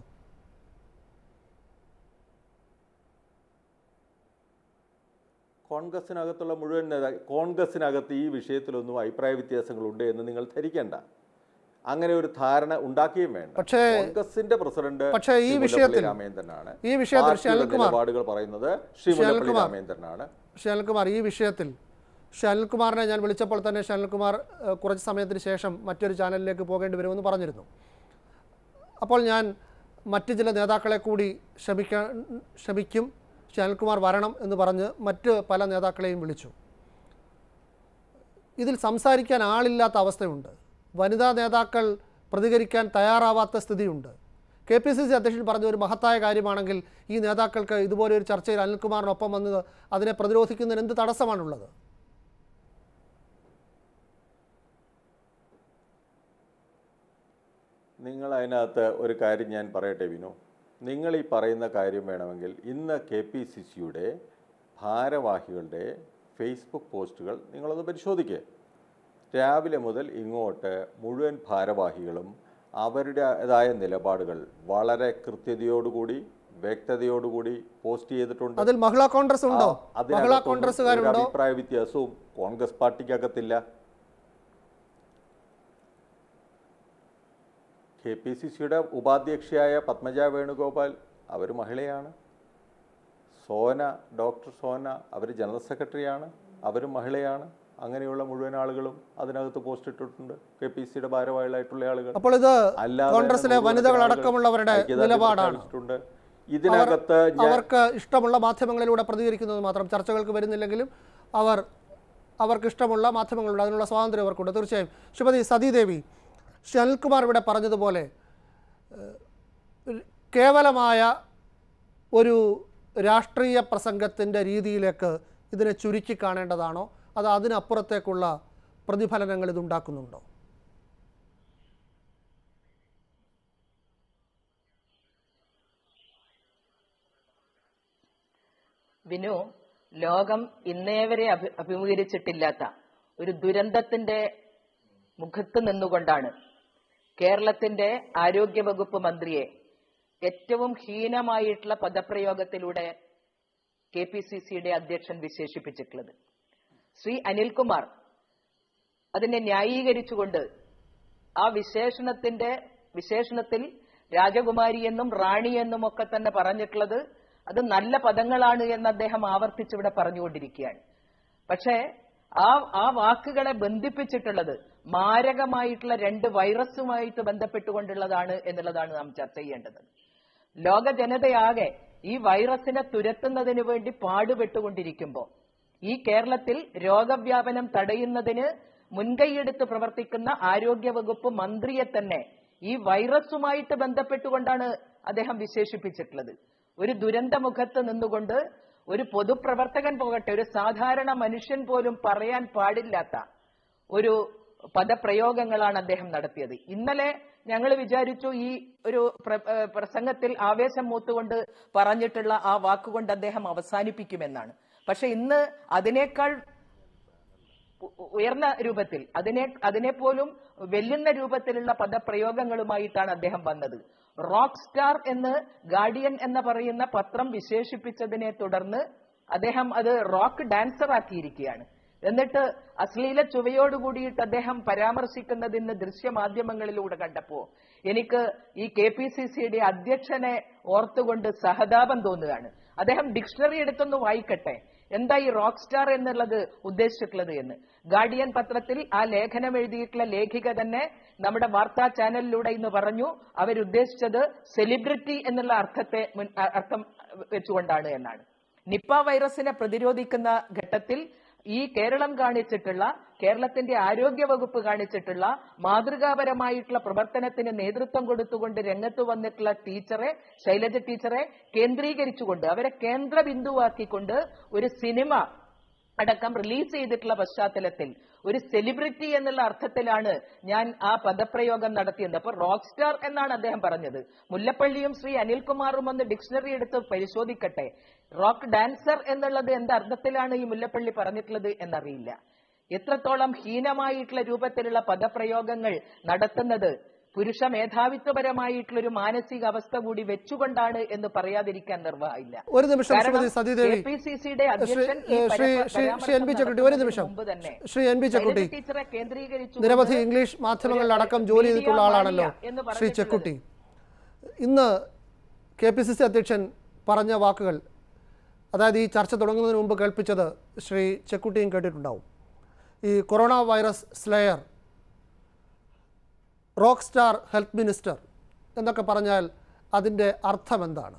കോൺഗ്രസിനകത്തുള്ള മുഴുവൻ നേതാ കോൺഗ്രസിനകത്ത് ഈ വിഷയത്തിലൊന്നും അഭിപ്രായ വ്യത്യാസങ്ങളുണ്ട് എന്ന് നിങ്ങൾ ധരിക്കേണ്ട അങ്ങനെ ഒരു ധാരണ ഉണ്ടാക്കുകയും വേണ്ട പക്ഷേ- കോൺഗ്രസിന്റെ പ്രസിഡന്റ് പക്ഷേ ഈ ശ്രീ മുല്ലപ്പള്ളി വിഷയത്തിൽ- രാമചന്ദ്രനാണ് ഈ വിഷയത്തിൽ പാർട്ടിയുടെ ശരത്കുമാർ- നിലപാടുകൾ പറയുന്നത് ശ്രീ മുല്ലപ്പള്ളി ശരത്കുമാർ- രാമചന്ദ്രനാണ് ശ്രീ അനിൽകുമാർ ഈ വിഷയത്തിൽ ശ്രീ അനിൽകുമാറിനെ ഞാൻ വിളിച്ചപ്പോൾ തന്നെ ശ്രീ അനിൽകുമാർ ഏഹ്, കുറച്ച് സമയത്തിന് ശേഷം മറ്റൊരു ചാനലിലേക്ക് പോകേണ്ടി വരുമെന്ന് പറഞ്ഞിരുന്നു അപ്പോൾ ഞാൻ മറ്റ് ചില നേതാക്കളെ കൂടി ക്ഷമിക്കാൻ ക്ഷമിക്കും ശ്രീ അനിൽകുമാർ വരണം എന്ന് പറഞ്ഞ് മറ്റ് പല നേതാക്കളെയും വിളിച്ചു ഇതിൽ സംസാരിക്കാൻ ആളില്ലാത്ത അവസ്ഥയുണ്ട് വനിതാ നേതാക്കൾ പ്രതികരിക്കാൻ തയ്യാറാവാത്ത സ്ഥിതിയുണ്ട് കെ പി സി സി അധ്യക്ഷൻ പറഞ്ഞ ഒരു മഹത്തായ കാര്യമാണെങ്കിൽ ഈ നേതാക്കൾക്ക് ഇതുപോലെ ഒരു ചർച്ചയിൽ അനിൽകുമാറിനൊപ്പം വന്നത് അതിനെ പ്രതിരോധിക്കുന്നതിന് എന്ത് തടസ്സമാണുള്ളത് നിങ്ങൾ അതിനകത്ത് ഒരു കാര്യം ഞാൻ പറയട്ടെ വിനു നിങ്ങൾ ഈ പറയുന്ന കാര്യം വേണമെങ്കിൽ ഇന്ന് കെ പി സി സിയുടെ ഭാരവാഹികളുടെ ഫേസ്ബുക്ക് പോസ്റ്റുകൾ നിങ്ങളൊന്ന് പരിശോധിക്കുക രാവിലെ മുതൽ ഇങ്ങോട്ട് മുഴുവൻ ഭാരവാഹികളും അവരുടേതായ നിലപാടുകൾ വളരെ കൃത്യതയോടുകൂടി വ്യക്തതയോടുകൂടി പോസ്റ്റ് ചെയ്തിട്ടുണ്ട് അതിൽ മഹിളാ കോൺഗ്രസ് ഉണ്ടോ ആ, അതിനകത്തൊന്നും മഹിളാ ഒരു കോൺഗ്രസ്സുകാരുണ്ടോ അഭിപ്രായ വ്യത്യാസവും കോൺഗ്രസ് പാർട്ടിക്കകത്തില്ല കെ പി സി സിയുടെ ഉപാധ്യക്ഷയായ പത്മജ വേണുഗോപാൽ അവർ മഹിളയാണ് സോന ഡോക്ടർ സോന അവർ ജനറൽ സെക്രട്ടറിയാണ് അവരും മഹിളയാണ് അങ്ങനെയുള്ള മുഴുവൻ ആളുകളും അതിനകത്ത് പോസ്റ്റ് ഇട്ടിട്ടുണ്ട് കെ പി സിയുടെ ഭാരവാഹികളായിട്ടുള്ള ആളുകൾ അപ്പോൾ ഇത് അല്ലാതെ കോൺഗ്രസിലെ തന്നെ വനിതകൾ ആളുകൾ അടക്കമുള്ളവരുടെ ഐക്യദാർഢ്യം നിലപാടാണ് പ്രഖ്യാപിച്ചിട്ടുണ്ട്. ഇതിനകത്ത് ഞാൻ അവർക്ക് ഇഷ്ടമുള്ള മാധ്യമങ്ങളിലൂടെ പ്രതികരിക്കുന്നത് മാത്രം ചർച്ചകൾക്ക് വരുന്നില്ലെങ്കിലും അവർ അവർക്ക് ഇഷ്ടമുള്ള മാധ്യമങ്ങളുണ്ട് അതിനുള്ള സ്വാതന്ത്ര്യം അവർക്കുണ്ട് തീർച്ചയായും ശ്രീമതി സതീദേവി ശ്രീ അനിൽകുമാർ ഇവിടെ പറഞ്ഞതുപോലെ ഏഹ്, ഒരു കേവലമായ ഒരു രാഷ്ട്രീയ പ്രസംഗത്തിൻ്റെ രീതിയിലേക്ക് ഇതിനെ ചുരുക്കി കാണേണ്ടതാണോ അത് അതിനപ്പുറത്തേക്കുള്ള പ്രതിഫലനങ്ങൾ ഇതുണ്ടാക്കുന്നുണ്ടോ വിനു ലോകം ഇന്നേ വരെ അഭി- അഭിമുഖീകരിച്ചിട്ടില്ലാത്ത ഒരു ദുരന്തത്തിന്റെ മുഖത്ത് നിന്നുകൊണ്ടാണ് കേരളത്തിന്റെ ആരോഗ്യവകുപ്പ് മന്ത്രിയെ ഏറ്റവും ഹീനമായിട്ടുള്ള പദപ്രയോഗത്തിലൂടെ കെ പി സി സിയുടെ അധ്യക്ഷൻ വിശേഷിപ്പിച്ചിട്ടുള്ളത് ശ്രീ അനിൽകുമാർ അതിനെ ന്യായീകരിച്ചുകൊണ്ട് ആ വിശേഷണത്തിന്റെ വിശേഷണത്തിൽ രാജകുമാരി എന്നും റാണി എന്നും ഒക്കെ തന്നെ പറഞ്ഞിട്ടുള്ളത് അത് നല്ല പദങ്ങളാണ് എന്ന് അദ്ദേഹം ആവർത്തിച്ചിവിടെ പറഞ്ഞുകൊണ്ടിരിക്കുകയാണ് പക്ഷേ ആ ആ വാക്കുകളെ ബന്ധിപ്പിച്ചിട്ടുള്ളത് മാരകമായിട്ടുള്ള രണ്ട് വൈറസുമായിട്ട് ബന്ധപ്പെട്ടുകൊണ്ടുള്ളതാണ് എന്നുള്ളതാണ് നാം ചർച്ച ചെയ്യേണ്ടത് ലോക ജനതയാകെ ഈ വൈറസിനെ തുരത്തുന്നതിന് വേണ്ടി പാടുപെട്ടുകൊണ്ടിരിക്കുമ്പോൾ ഈ കേരളത്തിൽ രോഗവ്യാപനം തടയുന്നതിന് മുൻകൈയെടുത്ത് പ്രവർത്തിക്കുന്ന ആരോഗ്യവകുപ്പ് മന്ത്രിയെ തന്നെ ഈ വൈറസുമായിട്ട് ബന്ധപ്പെട്ടുകൊണ്ടാണ് അദ്ദേഹം വിശേഷിപ്പിച്ചിട്ടുള്ളത് ഒരു ദുരന്തമുഖത്ത് നിന്നുകൊണ്ട് ഒരു പൊതുപ്രവർത്തകൻ പോകട്ടെ ഒരു സാധാരണ മനുഷ്യൻ പോലും പറയാൻ പാടില്ലാത്ത ഒരു പദപ്രയോഗങ്ങളാണ് അദ്ദേഹം നടത്തിയത് ഇന്നലെ ഞങ്ങൾ വിചാരിച്ചു ഈ ഒരു പ്ര- ഏഹ് പ്രസംഗത്തിൽ ആവേശം മൂത്തുകൊണ്ട് പറഞ്ഞിട്ടുള്ള ആ വാക്കുകൊണ്ട് അദ്ദേഹം അവസാനിപ്പിക്കുമെന്നാണ് പക്ഷെ ഇന്ന് അതിനേക്കാൾ ഉ- ഉയർന്ന രൂപത്തിൽ അതിനെ അതിനെ പോലും വെല്ലുന്ന രൂപത്തിലുള്ള പദപ്രയോഗങ്ങളുമായിട്ടാണ് അദ്ദേഹം വന്നത് റോക്ക് സ്റ്റാർ എന്ന് ഗാർഡിയൻ എന്ന് പറയുന്ന പത്രം വിശേഷിപ്പിച്ചതിനെ തുടർന്ന് അദ്ദേഹം അത് റോക്ക് ഡാൻസർ ആക്കിയിരിക്കുകയാണ് എന്നിട്ട് അശ്ലീല ചുവയോട് കൂടിയിട്ട് അദ്ദേഹം പരാമർശിക്കുന്നതിന് ദൃശ്യമാധ്യമങ്ങളിലൂടെ കണ്ടപ്പോ എനിക്ക് ഈ കെ പി സി സിയുടെ അധ്യക്ഷനെ ഓർത്തുകൊണ്ട് സഹതാപം തോന്നുകയാണ് അദ്ദേഹം ഡിക്ഷണറി എടുത്തൊന്ന് വായിക്കട്ടെ എന്താ ഈ റോക്ക് സ്റ്റാർ എന്നുള്ളത് ഉദ്ദേശിച്ചിട്ടുള്ളത് എന്ന് ഗാർഡിയൻ പത്രത്തിൽ ആ ലേഖനം എഴുതിയിട്ടുള്ള ലേഖിക തന്നെ നമ്മുടെ വാർത്താ ചാനലിലൂടെ ഇന്ന് പറഞ്ഞു അവരുദ്ദേശിച്ചത് സെലിബ്രിറ്റി എന്നുള്ള അർത്ഥത്തെ മുൻ- അ- അർത്ഥം വെച്ചുകൊണ്ടാണ് എന്നാണ് നിപ്പ വൈറസിനെ പ്രതിരോധിക്കുന്ന ഘട്ടത്തിൽ ഈ കേരളം കാണിച്ചിട്ടുള്ള കേരളത്തിന്റെ ആരോഗ്യ വകുപ്പ് കാണിച്ചിട്ടുള്ള മാതൃകാപരമായിട്ടുള്ള പ്രവർത്തനത്തിന് നേതൃത്വം കൊടുത്തുകൊണ്ട് രംഗത്ത് വന്നിട്ടുള്ള ടീച്ചറെ ശൈലജ ടീച്ചറെ കേന്ദ്രീകരിച്ചുകൊണ്ട് അവരെ കേന്ദ്ര ബിന്ദുവാക്കിക്കൊണ്ട് ഒരു സിനിമ അടക്കം റിലീസ് ചെയ്തിട്ടുള്ള പശ്ചാത്തലത്തിൽ ഒരു സെലിബ്രിറ്റി എന്നുള്ള അർത്ഥത്തിലാണ് ഞാൻ ആ പദപ്രയോഗം നടത്തിയത് അപ്പൊ റോക്ക് സ്റ്റാർ എന്നാണ് അദ്ദേഹം പറഞ്ഞത് മുല്ലപ്പള്ളിയും ശ്രീ അനിൽകുമാറും ഒന്ന് ഡിക്ഷണറി എടുത്ത് പരിശോധിക്കട്ടെ റോക്ക് ഡാൻസർ എന്നുള്ളത് എന്ത് അർത്ഥത്തിലാണ് ഈ മുല്ലപ്പള്ളി പറഞ്ഞിട്ടുള്ളത് എന്നറിയില്ല എത്രത്തോളം ഹീനമായിട്ടുള്ള രൂപത്തിലുള്ള പദപ്രയോഗങ്ങൾ നടത്തുന്നത് പുരുഷ മേധാവിത്വപരമായിട്ടുള്ള ഒരു മാനസിക അവസ്ഥ കൂടി വെച്ചുകൊണ്ടാണ് എന്ന് പറയാതിരിക്കാൻ നിർവാഹമില്ല ഒരു നിമിഷം കാരണം ശ്രീമതി സതീദേവി KPCC-യുടെ ശ്രീ അധ്യക്ഷൻ ഈ ശ്രീ പരാമ- ശ്രീ ശ്രീ എൻ ബി ചക്കുട്ടി ഒരു നിമിഷം മുമ്പ് തന്നെ ശ്രീ എൻ ബി ചക്കുട്ടി ശൈലജ ടീച്ചറെ കേന്ദ്രീകരിച്ചുകൊണ്ട് നിരവധി ഇംഗ്ലീഷ് മാധ്യമങ്ങളിലടക്കം ജോലി മീഡിയ ചെയ്തിട്ടുള്ള ആളാണല്ലോ മാനിയ എന്ന് ശ്രീ പറഞ്ഞിട്ടുള്ളത്. ചെക്കുട്ടി ഇന്ന് കെ പി സി സി അധ്യക്ഷൻ പറഞ്ഞ വാക്കുകൾ അതായത് ഈ ചർച്ച തുടങ്ങുന്നതിന് മുമ്പ് കേൾപ്പിച്ചത് ശ്രീ ചെക്കുട്ടിയും കേട്ടിട്ടുണ്ടാവും ഈ corona virus slayer rock star health minister എന്നൊക്കെ പറഞ്ഞാൽ അതിൻ്റെ അർത്ഥം എന്താണ്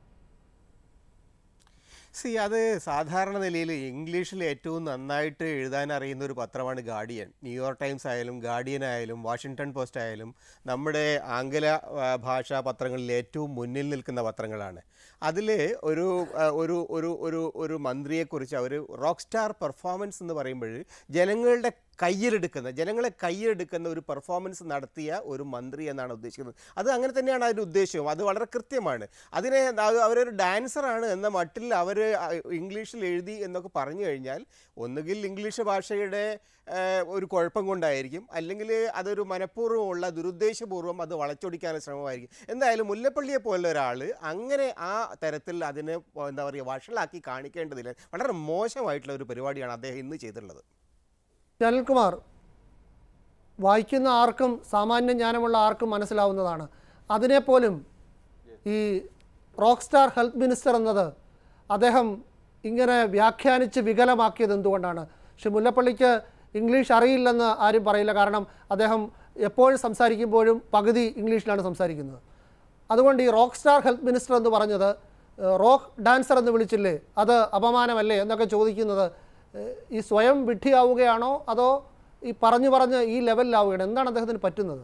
സി അത് സാധാരണ നിലയിൽ ഇംഗ്ലീഷിൽ ഏറ്റവും നന്നായിട്ട് എഴുതാൻ അറിയുന്ന ഒരു പത്രമാണ് ഗാർഡിയൻ ന്യൂയോർക്ക് ടൈംസ് ആയാലും ഗാർഡിയൻ ആയാലും വാഷിങ്ടൺ പോസ്റ്റ് ആയാലും നമ്മുടെ ആംഗല ആ, ഭാഷാ പത്രങ്ങളിൽ ഏറ്റവും മുന്നിൽ നിൽക്കുന്ന പത്രങ്ങളാണ് അതിൽ ഒരു ആ, ഒരു ഒരു ഒരു ഒരു മന്ത്രിയെക്കുറിച്ച് അവർ റോക്ക് സ്റ്റാർ പെർഫോമൻസ് എന്ന് പറയുമ്പോൾ ജനങ്ങളുടെ കയ്യിലെടുക്കുന്ന ജനങ്ങളെ കയ്യിലെടുക്കുന്ന ഒരു പെർഫോമൻസ് നടത്തിയ ഒരു മന്ത്രി എന്നാണ് ഉദ്ദേശിക്കുന്നത് അത് അങ്ങനെ തന്നെയാണ് അതിൻ്റെ ഉദ്ദേശവും അത് വളരെ കൃത്യമാണ് അതിനെ അത് അവരൊരു ഡാൻസറാണ് എന്ന മട്ടിൽ അവർ ഇംഗ്ലീഷിൽ എഴുതി എന്നൊക്കെ പറഞ്ഞു കഴിഞ്ഞാൽ ഒന്നുകിൽ ഇംഗ്ലീഷ് ഭാഷയുടെ ആ, ഒരു കുഴപ്പം കൊണ്ടായിരിക്കും അല്ലെങ്കിൽ അതൊരു മനഃപൂർവ്വമുള്ള ദുരുദ്ദേശപൂർവ്വം അത് വളച്ചൊടിക്കാനുള്ള ശ്രമമായിരിക്കും എന്തായാലും മുല്ലപ്പള്ളിയെ പോലെ ഒരാൾ അങ്ങനെ ആ തരത്തിൽ അതിനെ എന്താ പറയുക വഷളാക്കി കാണിക്കേണ്ടതില്ല വളരെ മോശമായിട്ടുള്ള ഒരു പരിപാടിയാണ് അദ്ദേഹം ഇന്ന് ചെയ്തിട്ടുള്ളത് അനിൽകുമാർ വായിക്കുന്ന ആർക്കും സാമാന്യ ജ്ഞാനമുള്ള ആർക്കും മനസ്സിലാവുന്നതാണ് അതിനെപ്പോലും ഈ റോക്ക് സ്റ്റാർ ഹെൽത്ത് മിനിസ്റ്റർ എന്നത് അദ്ദേഹം ഇങ്ങനെ വ്യാഖ്യാനിച്ച് വികലമാക്കിയത് എന്തുകൊണ്ടാണ് പക്ഷെ മുല്ലപ്പള്ളിക്ക് ഇംഗ്ലീഷ് അറിയില്ലെന്ന് ആരും പറയില്ല കാരണം അദ്ദേഹം എപ്പോഴും സംസാരിക്കുമ്പോഴും പകുതി ഇംഗ്ലീഷിലാണ് സംസാരിക്കുന്നത് അതുകൊണ്ട് ഈ റോക്ക് സ്റ്റാർ ഹെൽത്ത് മിനിസ്റ്റർ എന്ന് പറഞ്ഞത് ഏഹ്, റോക്ക് ഡാൻസർ എന്ന് വിളിച്ചില്ലേ അത് അപമാനമല്ലേ എന്നൊക്കെ ചോദിക്കുന്നത് ഏഹ്, ഈ സ്വയം വിഡ്ഢിയാവുകയാണോ അതോ ഈ പറഞ്ഞു പറഞ്ഞ് ഈ ലെവലിലാവുകയാണ് എന്താണ് അദ്ദേഹത്തിന് പറ്റുന്നത്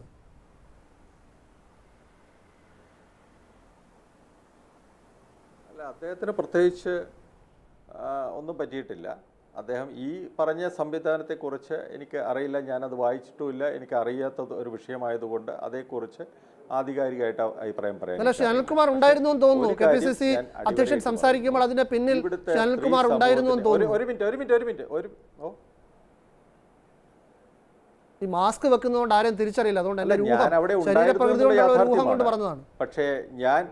അല്ല അദ്ദേഹത്തിന് പ്രത്യേകിച്ച് ആ, ഒന്നും പറ്റിയിട്ടില്ല അദ്ദേഹം ഈ പറഞ്ഞ സംവിധാനത്തെക്കുറിച്ച് എനിക്ക് അറിയില്ല ഞാനത് വായിച്ചിട്ടുമില്ല എനിക്ക് അറിയാത്ത ഒരു വിഷയമായതുകൊണ്ട് അതേക്കുറിച്ച് ആധികാരികമായിട്ട് അഭിപ്രായം പറയാൻ അല്ല ശ്രീ അനിൽകുമാർ ഉണ്ടായിരുന്നു എന്ന് തോന്നുന്നു ഒരു കെ പി കാര്യം സി സി ഞാൻ അധ്യക്ഷൻ അടിവരയിട്ട് സംസാരിക്കുമ്പോൾ അതിന്റെ പിന്നിൽ ഇവിടുത്തെ ശ്രീ അനിൽകുമാർ സ്ത്രീ ഉണ്ടായിരുന്നു എന്ന് സമൂഹത്തിന്- ഒരു- തോന്നുന്നു ഒരു മിനിറ്റ് ഒരു മിനിറ്റ് ഒരു മിനിറ്റ് ഒരു ഓ ഈ മാസ്ക് വെക്കുന്നതുകൊണ്ട് ആരും തിരിച്ചറിയില്ല അതുകൊണ്ട് അല്ല എൻ്റെ ഞാൻ ഊഹം അവിടെ ശരീരപ്രകൃതി ഉണ്ടായിരുന്നു കൊണ്ടുള്ള ഒരു ഊഹം കൊണ്ട് യാഥാർത്ഥ്യമാണ് പറഞ്ഞതാണ് പക്ഷേ ഞാൻ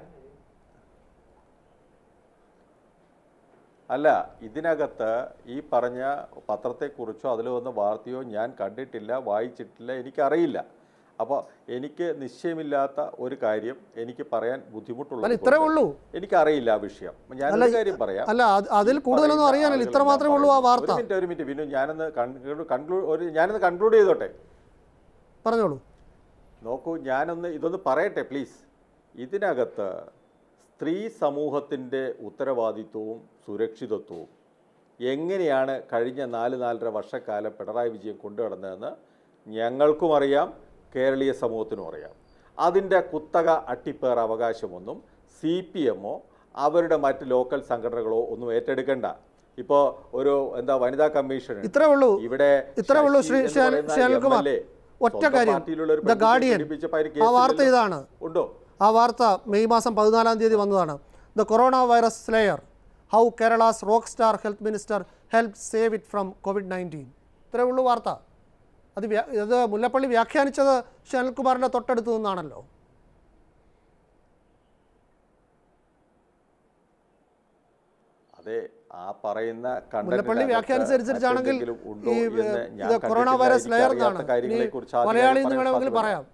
അല്ല ഇതിനകത്ത് ഈ പറഞ്ഞ പത്രത്തെക്കുറിച്ചോ അതിൽ വന്ന വാർത്തയോ ഞാൻ കണ്ടിട്ടില്ല വായിച്ചിട്ടില്ല എനിക്കറിയില്ല അപ്പോൾ എനിക്ക് നിശ്ചയമില്ലാത്ത ഒരു കാര്യം എനിക്ക് പറയാൻ ബുദ്ധിമുട്ടുള്ള അല്ല ഇത്രേ ഉള്ളൂ എനിക്കറിയില്ല ആ വിഷയം ഞാൻ അല്ല, ഒരു കാര്യം പറയാം അല്ല അത് അതിൽ ഈ കൂടുതലൊന്നും പറയുന്ന അറിയാനില്ല ഇത്ര ആളുകൾ ഞാൻ മാത്രമേ ഉള്ളൂ ആ പറയുന്നു. വാർത്ത ഒരു മിനിറ്റ് ഒരു മിനിറ്റ് വിനു ഞാനൊന്ന് കൺക്ലൂഡ് ഒരു ഞാനൊന്ന് കൺക്ലൂഡ് ചെയ്തോട്ടെ പറഞ്ഞോളൂ നോക്കൂ ഞാനൊന്ന് ഇതൊന്ന് പറയട്ടെ പ്ലീസ് ഇതിനകത്ത് സ്ത്രീ സമൂഹത്തിൻ്റെ ഉത്തരവാദിത്വവും സുരക്ഷിതത്വവും എങ്ങനെയാണ് കഴിഞ്ഞ നാല് നാലര വർഷക്കാലം പിണറായി വിജയൻ കൊണ്ടുനടന്നതെന്ന് ഞങ്ങൾക്കും അറിയാം കേരളീയ സമൂഹത്തിനും അറിയാം അതിൻ്റെ കുത്തക അട്ടിപ്പേർ അവകാശമൊന്നും സി പി എമ്മോ അവരുടെ മറ്റ് ലോക്കൽ സംഘടനകളോ ഒന്നും ഏറ്റെടുക്കണ്ട ഇപ്പോൾ ഒരു എന്താ വനിതാ കമ്മീഷൻ ഉണ്ട്. ഇത്രേ ഉള്ളൂ ഇവിടെ ഇത്രേ ഉള്ളൂ ശശി ശ്രീ എന്ന് ശ്രീ അനിൽ- പറയുന്ന ശ്രീ അനിൽകുമാർ MLA ഒറ്റ സ്വന്തം കാര്യം പാർട്ടിയിലുള്ള ഒരു ദ പെൺകുട്ടിയെ ഗാർഡിയൻ പീഡിപ്പിച്ചപ്പോൾ അതിന് ആ വാർത്ത കേസില്ലല്ലോ. ഇതാണ് ഉണ്ടോ ആ വാർത്ത മെയ് മാസം പതിനാലാം തീയതി വന്നതാണ് the corona virus slayer how Kerala's rock star health minister help save it from covid nineteen ഇത്രേ ഉള്ളൂ വാർത്ത അത് വ്യാ- ഇത് മുല്ലപ്പള്ളി വ്യാഖ്യാനിച്ചത് ശ്രീ അനിൽകുമാറിൻ്റെ തൊട്ടടുത്ത് നിന്നാണല്ലോ അതെ ആ പറയുന്ന content മുല്ലപ്പള്ളി നകത്ത് വ്യാഖ്യാനിച്ചനുസരിച്ചാണെങ്കിൽ മറ്റെന്തെങ്കിലും ഉണ്ടോ ഈ എന്ന് ഞാൻ ഇത് കൊറോണ കണ്ടിട്ടില്ല. വൈറസ് ലെയർ എനിക്കറിയാത്ത എന്നാണ് ഇനി കാര്യങ്ങളെക്കുറിച്ച് മലയാളി ആധികാരികം എന്ന് പറയാൻ വേണമെങ്കിൽ സാധ്യമല്ല. പറയാം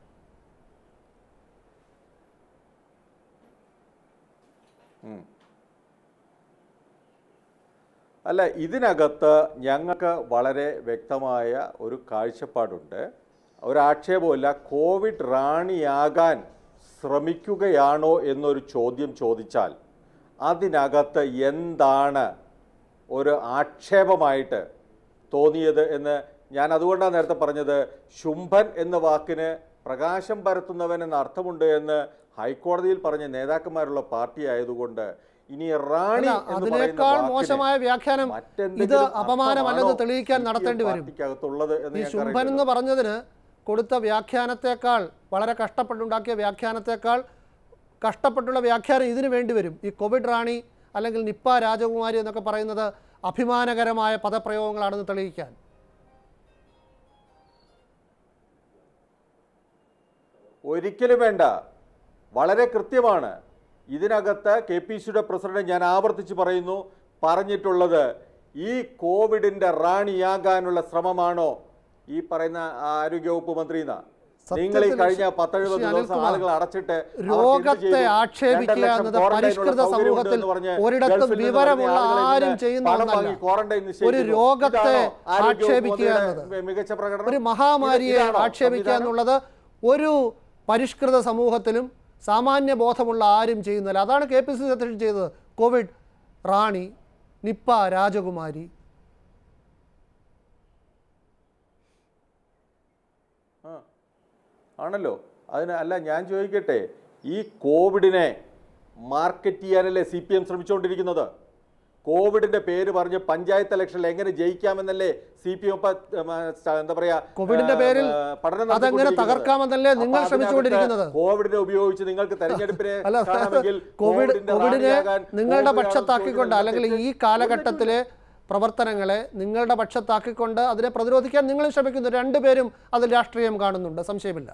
അല്ല ഇതിനകത്ത് ഞങ്ങൾക്ക് വളരെ വ്യക്തമായ ഒരു കാഴ്ചപ്പാടുണ്ട് ഒരാക്ഷേപമില്ല കോവിഡ് റാണിയാകാൻ ശ്രമിക്കുകയാണോ എന്നൊരു ചോദ്യം ചോദിച്ചാൽ അതിനകത്ത് എന്താണ് ഒരു ആക്ഷേപമായിട്ട് തോന്നിയത് എന്ന് ഞാൻ അതുകൊണ്ടാണ് നേരത്തെ പറഞ്ഞത് ശുംഭൻ എന്ന വാക്കിന് പ്രകാശം പരത്തുന്നവൻ എന്ന അർത്ഥമുണ്ട് എന്ന് ഹൈക്കോടതിയിൽ പറഞ്ഞ നേതാക്കന്മാരുള്ള പാർട്ടി ആയതുകൊണ്ട് ഇനി റാണി അല്ല, എന്ന് പറയുന്ന അതിനേക്കാൾ വാക്കിന് മോശമായ വ്യാഖ്യാനം മറ്റെന്തെങ്കിലും ഇത് അപമാനമല്ലെന്ന് അർത്ഥമാണോ തെളിയിക്കാൻ CPM നടത്തേണ്ടി വരും. പാർട്ടിക്കകത്തുള്ളത് എന്ന് ഈ ഞങ്ങൾക്ക് ശുംഭൻ അറിയില്ല. എന്ന് പറഞ്ഞതിന് കൊടുത്ത വ്യാഖ്യാനത്തെക്കാൾ വളരെ കഷ്ടപ്പെട്ടുണ്ടാക്കിയ വ്യാഖ്യാനത്തെക്കാൾ കഷ്ടപ്പെട്ടുള്ള വ്യാഖ്യാനം ഇതിനു വേണ്ടി വരും ഈ കോവിഡ് റാണി അല്ലെങ്കിൽ നിപ്പ രാജകുമാരി എന്നൊക്കെ പറയുന്നത് അഭിമാനകരമായ പദപ്രയോഗങ്ങളാണെന്ന് തെളിയിക്കാൻ ഒരിക്കലും വേണ്ട വളരെ കൃത്യമാണ് ഇതിനകത്ത് കെ പി സിയുടെ പ്രസിഡന്റ് ഞാൻ ആവർത്തിച്ച് പറയുന്നു പറഞ്ഞിട്ടുള്ളത് ഈ കോവിഡിന്റെ റാണിയാകാനുള്ള ശ്രമമാണോ ഈ പറയുന്ന ആരോഗ്യവകുപ്പ് മന്ത്രി നിങ്ങൾ ഈ സത്യത്തിൽ കഴിഞ്ഞ ശ്രീ പത്തെഴുപത് ദിവസം അനിൽകുമാർ, ആളുകൾ അടച്ചിട്ട് അവർക്ക് എന്ത് രോഗത്തെ ചെയ്തു? ആക്ഷേപിക്കുക രണ്ടര ലക്ഷം എന്നത് quarantine ഉള്ള പരിഷ്കൃത സൗകര്യമുണ്ട് സമൂഹത്തിൽ എന്ന് പറഞ്ഞ് ഒരിടത്തും ഗൾഫിൽ നിന്ന് വിവരമുള്ള വരുന്ന ആളുകളെ ആരും ഇന്ന് ചെയ്യുന്ന പണം ഒന്നല്ല. വാങ്ങി quarantine ഒരു നിശ്ചയിക്കുന്നു. രോഗത്തെ ഇതാണോ ആരോഗ്യവകുപ്പ് ആക്ഷേപിക്കുക മന്ത്രിയുടെ എന്നത് മികച്ച പ്രകടനം ഒരു മഹാമാരിയെ ഇതാണോ ആക്ഷേപിക്കുക സംവിധാനം? എന്നുള്ളത് ഒരു പരിഷ്കൃത സമൂഹത്തിലും സാമാന്യ ബോധമുള്ള ആരും ചെയ്യുന്നില്ല അതാണ് കെ പി സി സി അധ്യക്ഷൻ ചെയ്തത് കോവിഡ് റാണി നിപ്പ രാജകുമാരി ആ, ആണല്ലോ അതിന് അല്ല ഞാൻ ചോദിക്കട്ടെ ഈ കോവിഡിനെ മാർക്കറ്റ് ചെയ്യാനല്ലേ സി പി എം ശ്രമിച്ചുകൊണ്ടിരിക്കുന്നത് കോവിഡിന്റെ പേര് പറഞ്ഞ് പഞ്ചായത്ത് ഇലക്ഷനിൽ എങ്ങനെ ജയിക്കാമെന്നല്ലേ സി പി എം എന്താ പറയാ കോവിഡിന്റെ ആ, പേരിൽ ആ, പഠനം അതെങ്ങനെ നടത്തിക്കൊണ്ടിരിക്കുന്നത്. തകർക്കാമെന്നല്ലേ നിങ്ങൾ അപ്പൊ അതിനകത്ത് ശ്രമിച്ചുകൊണ്ടിരിക്കുന്നത്? കോവിഡിനെ ഉപയോഗിച്ച് നിങ്ങൾക്ക് തെരഞ്ഞെടുപ്പിനെ അല്ല കാണാമെങ്കിൽ കോവിഡ് കോവിഡിന്റെ കോവിഡിനെ റാണിയാകാൻ നിങ്ങളുടെ കോവിഡ് പക്ഷത്താക്കിക്കൊണ്ട് ആണെന്ന് അല്ലെങ്കിൽ ഈ തെറ്റ് കാലഘട്ടത്തിലെ പ്രവർത്തനങ്ങളെ നിങ്ങളുടെ പക്ഷത്താക്കിക്കൊണ്ട് അതിനെ പ്രതിരോധിക്കാൻ നിങ്ങളും ശ്രമിക്കുന്നു രണ്ടുപേരും അതിൽ രാഷ്ട്രീയം കാണുന്നുണ്ട് സംശയമില്ല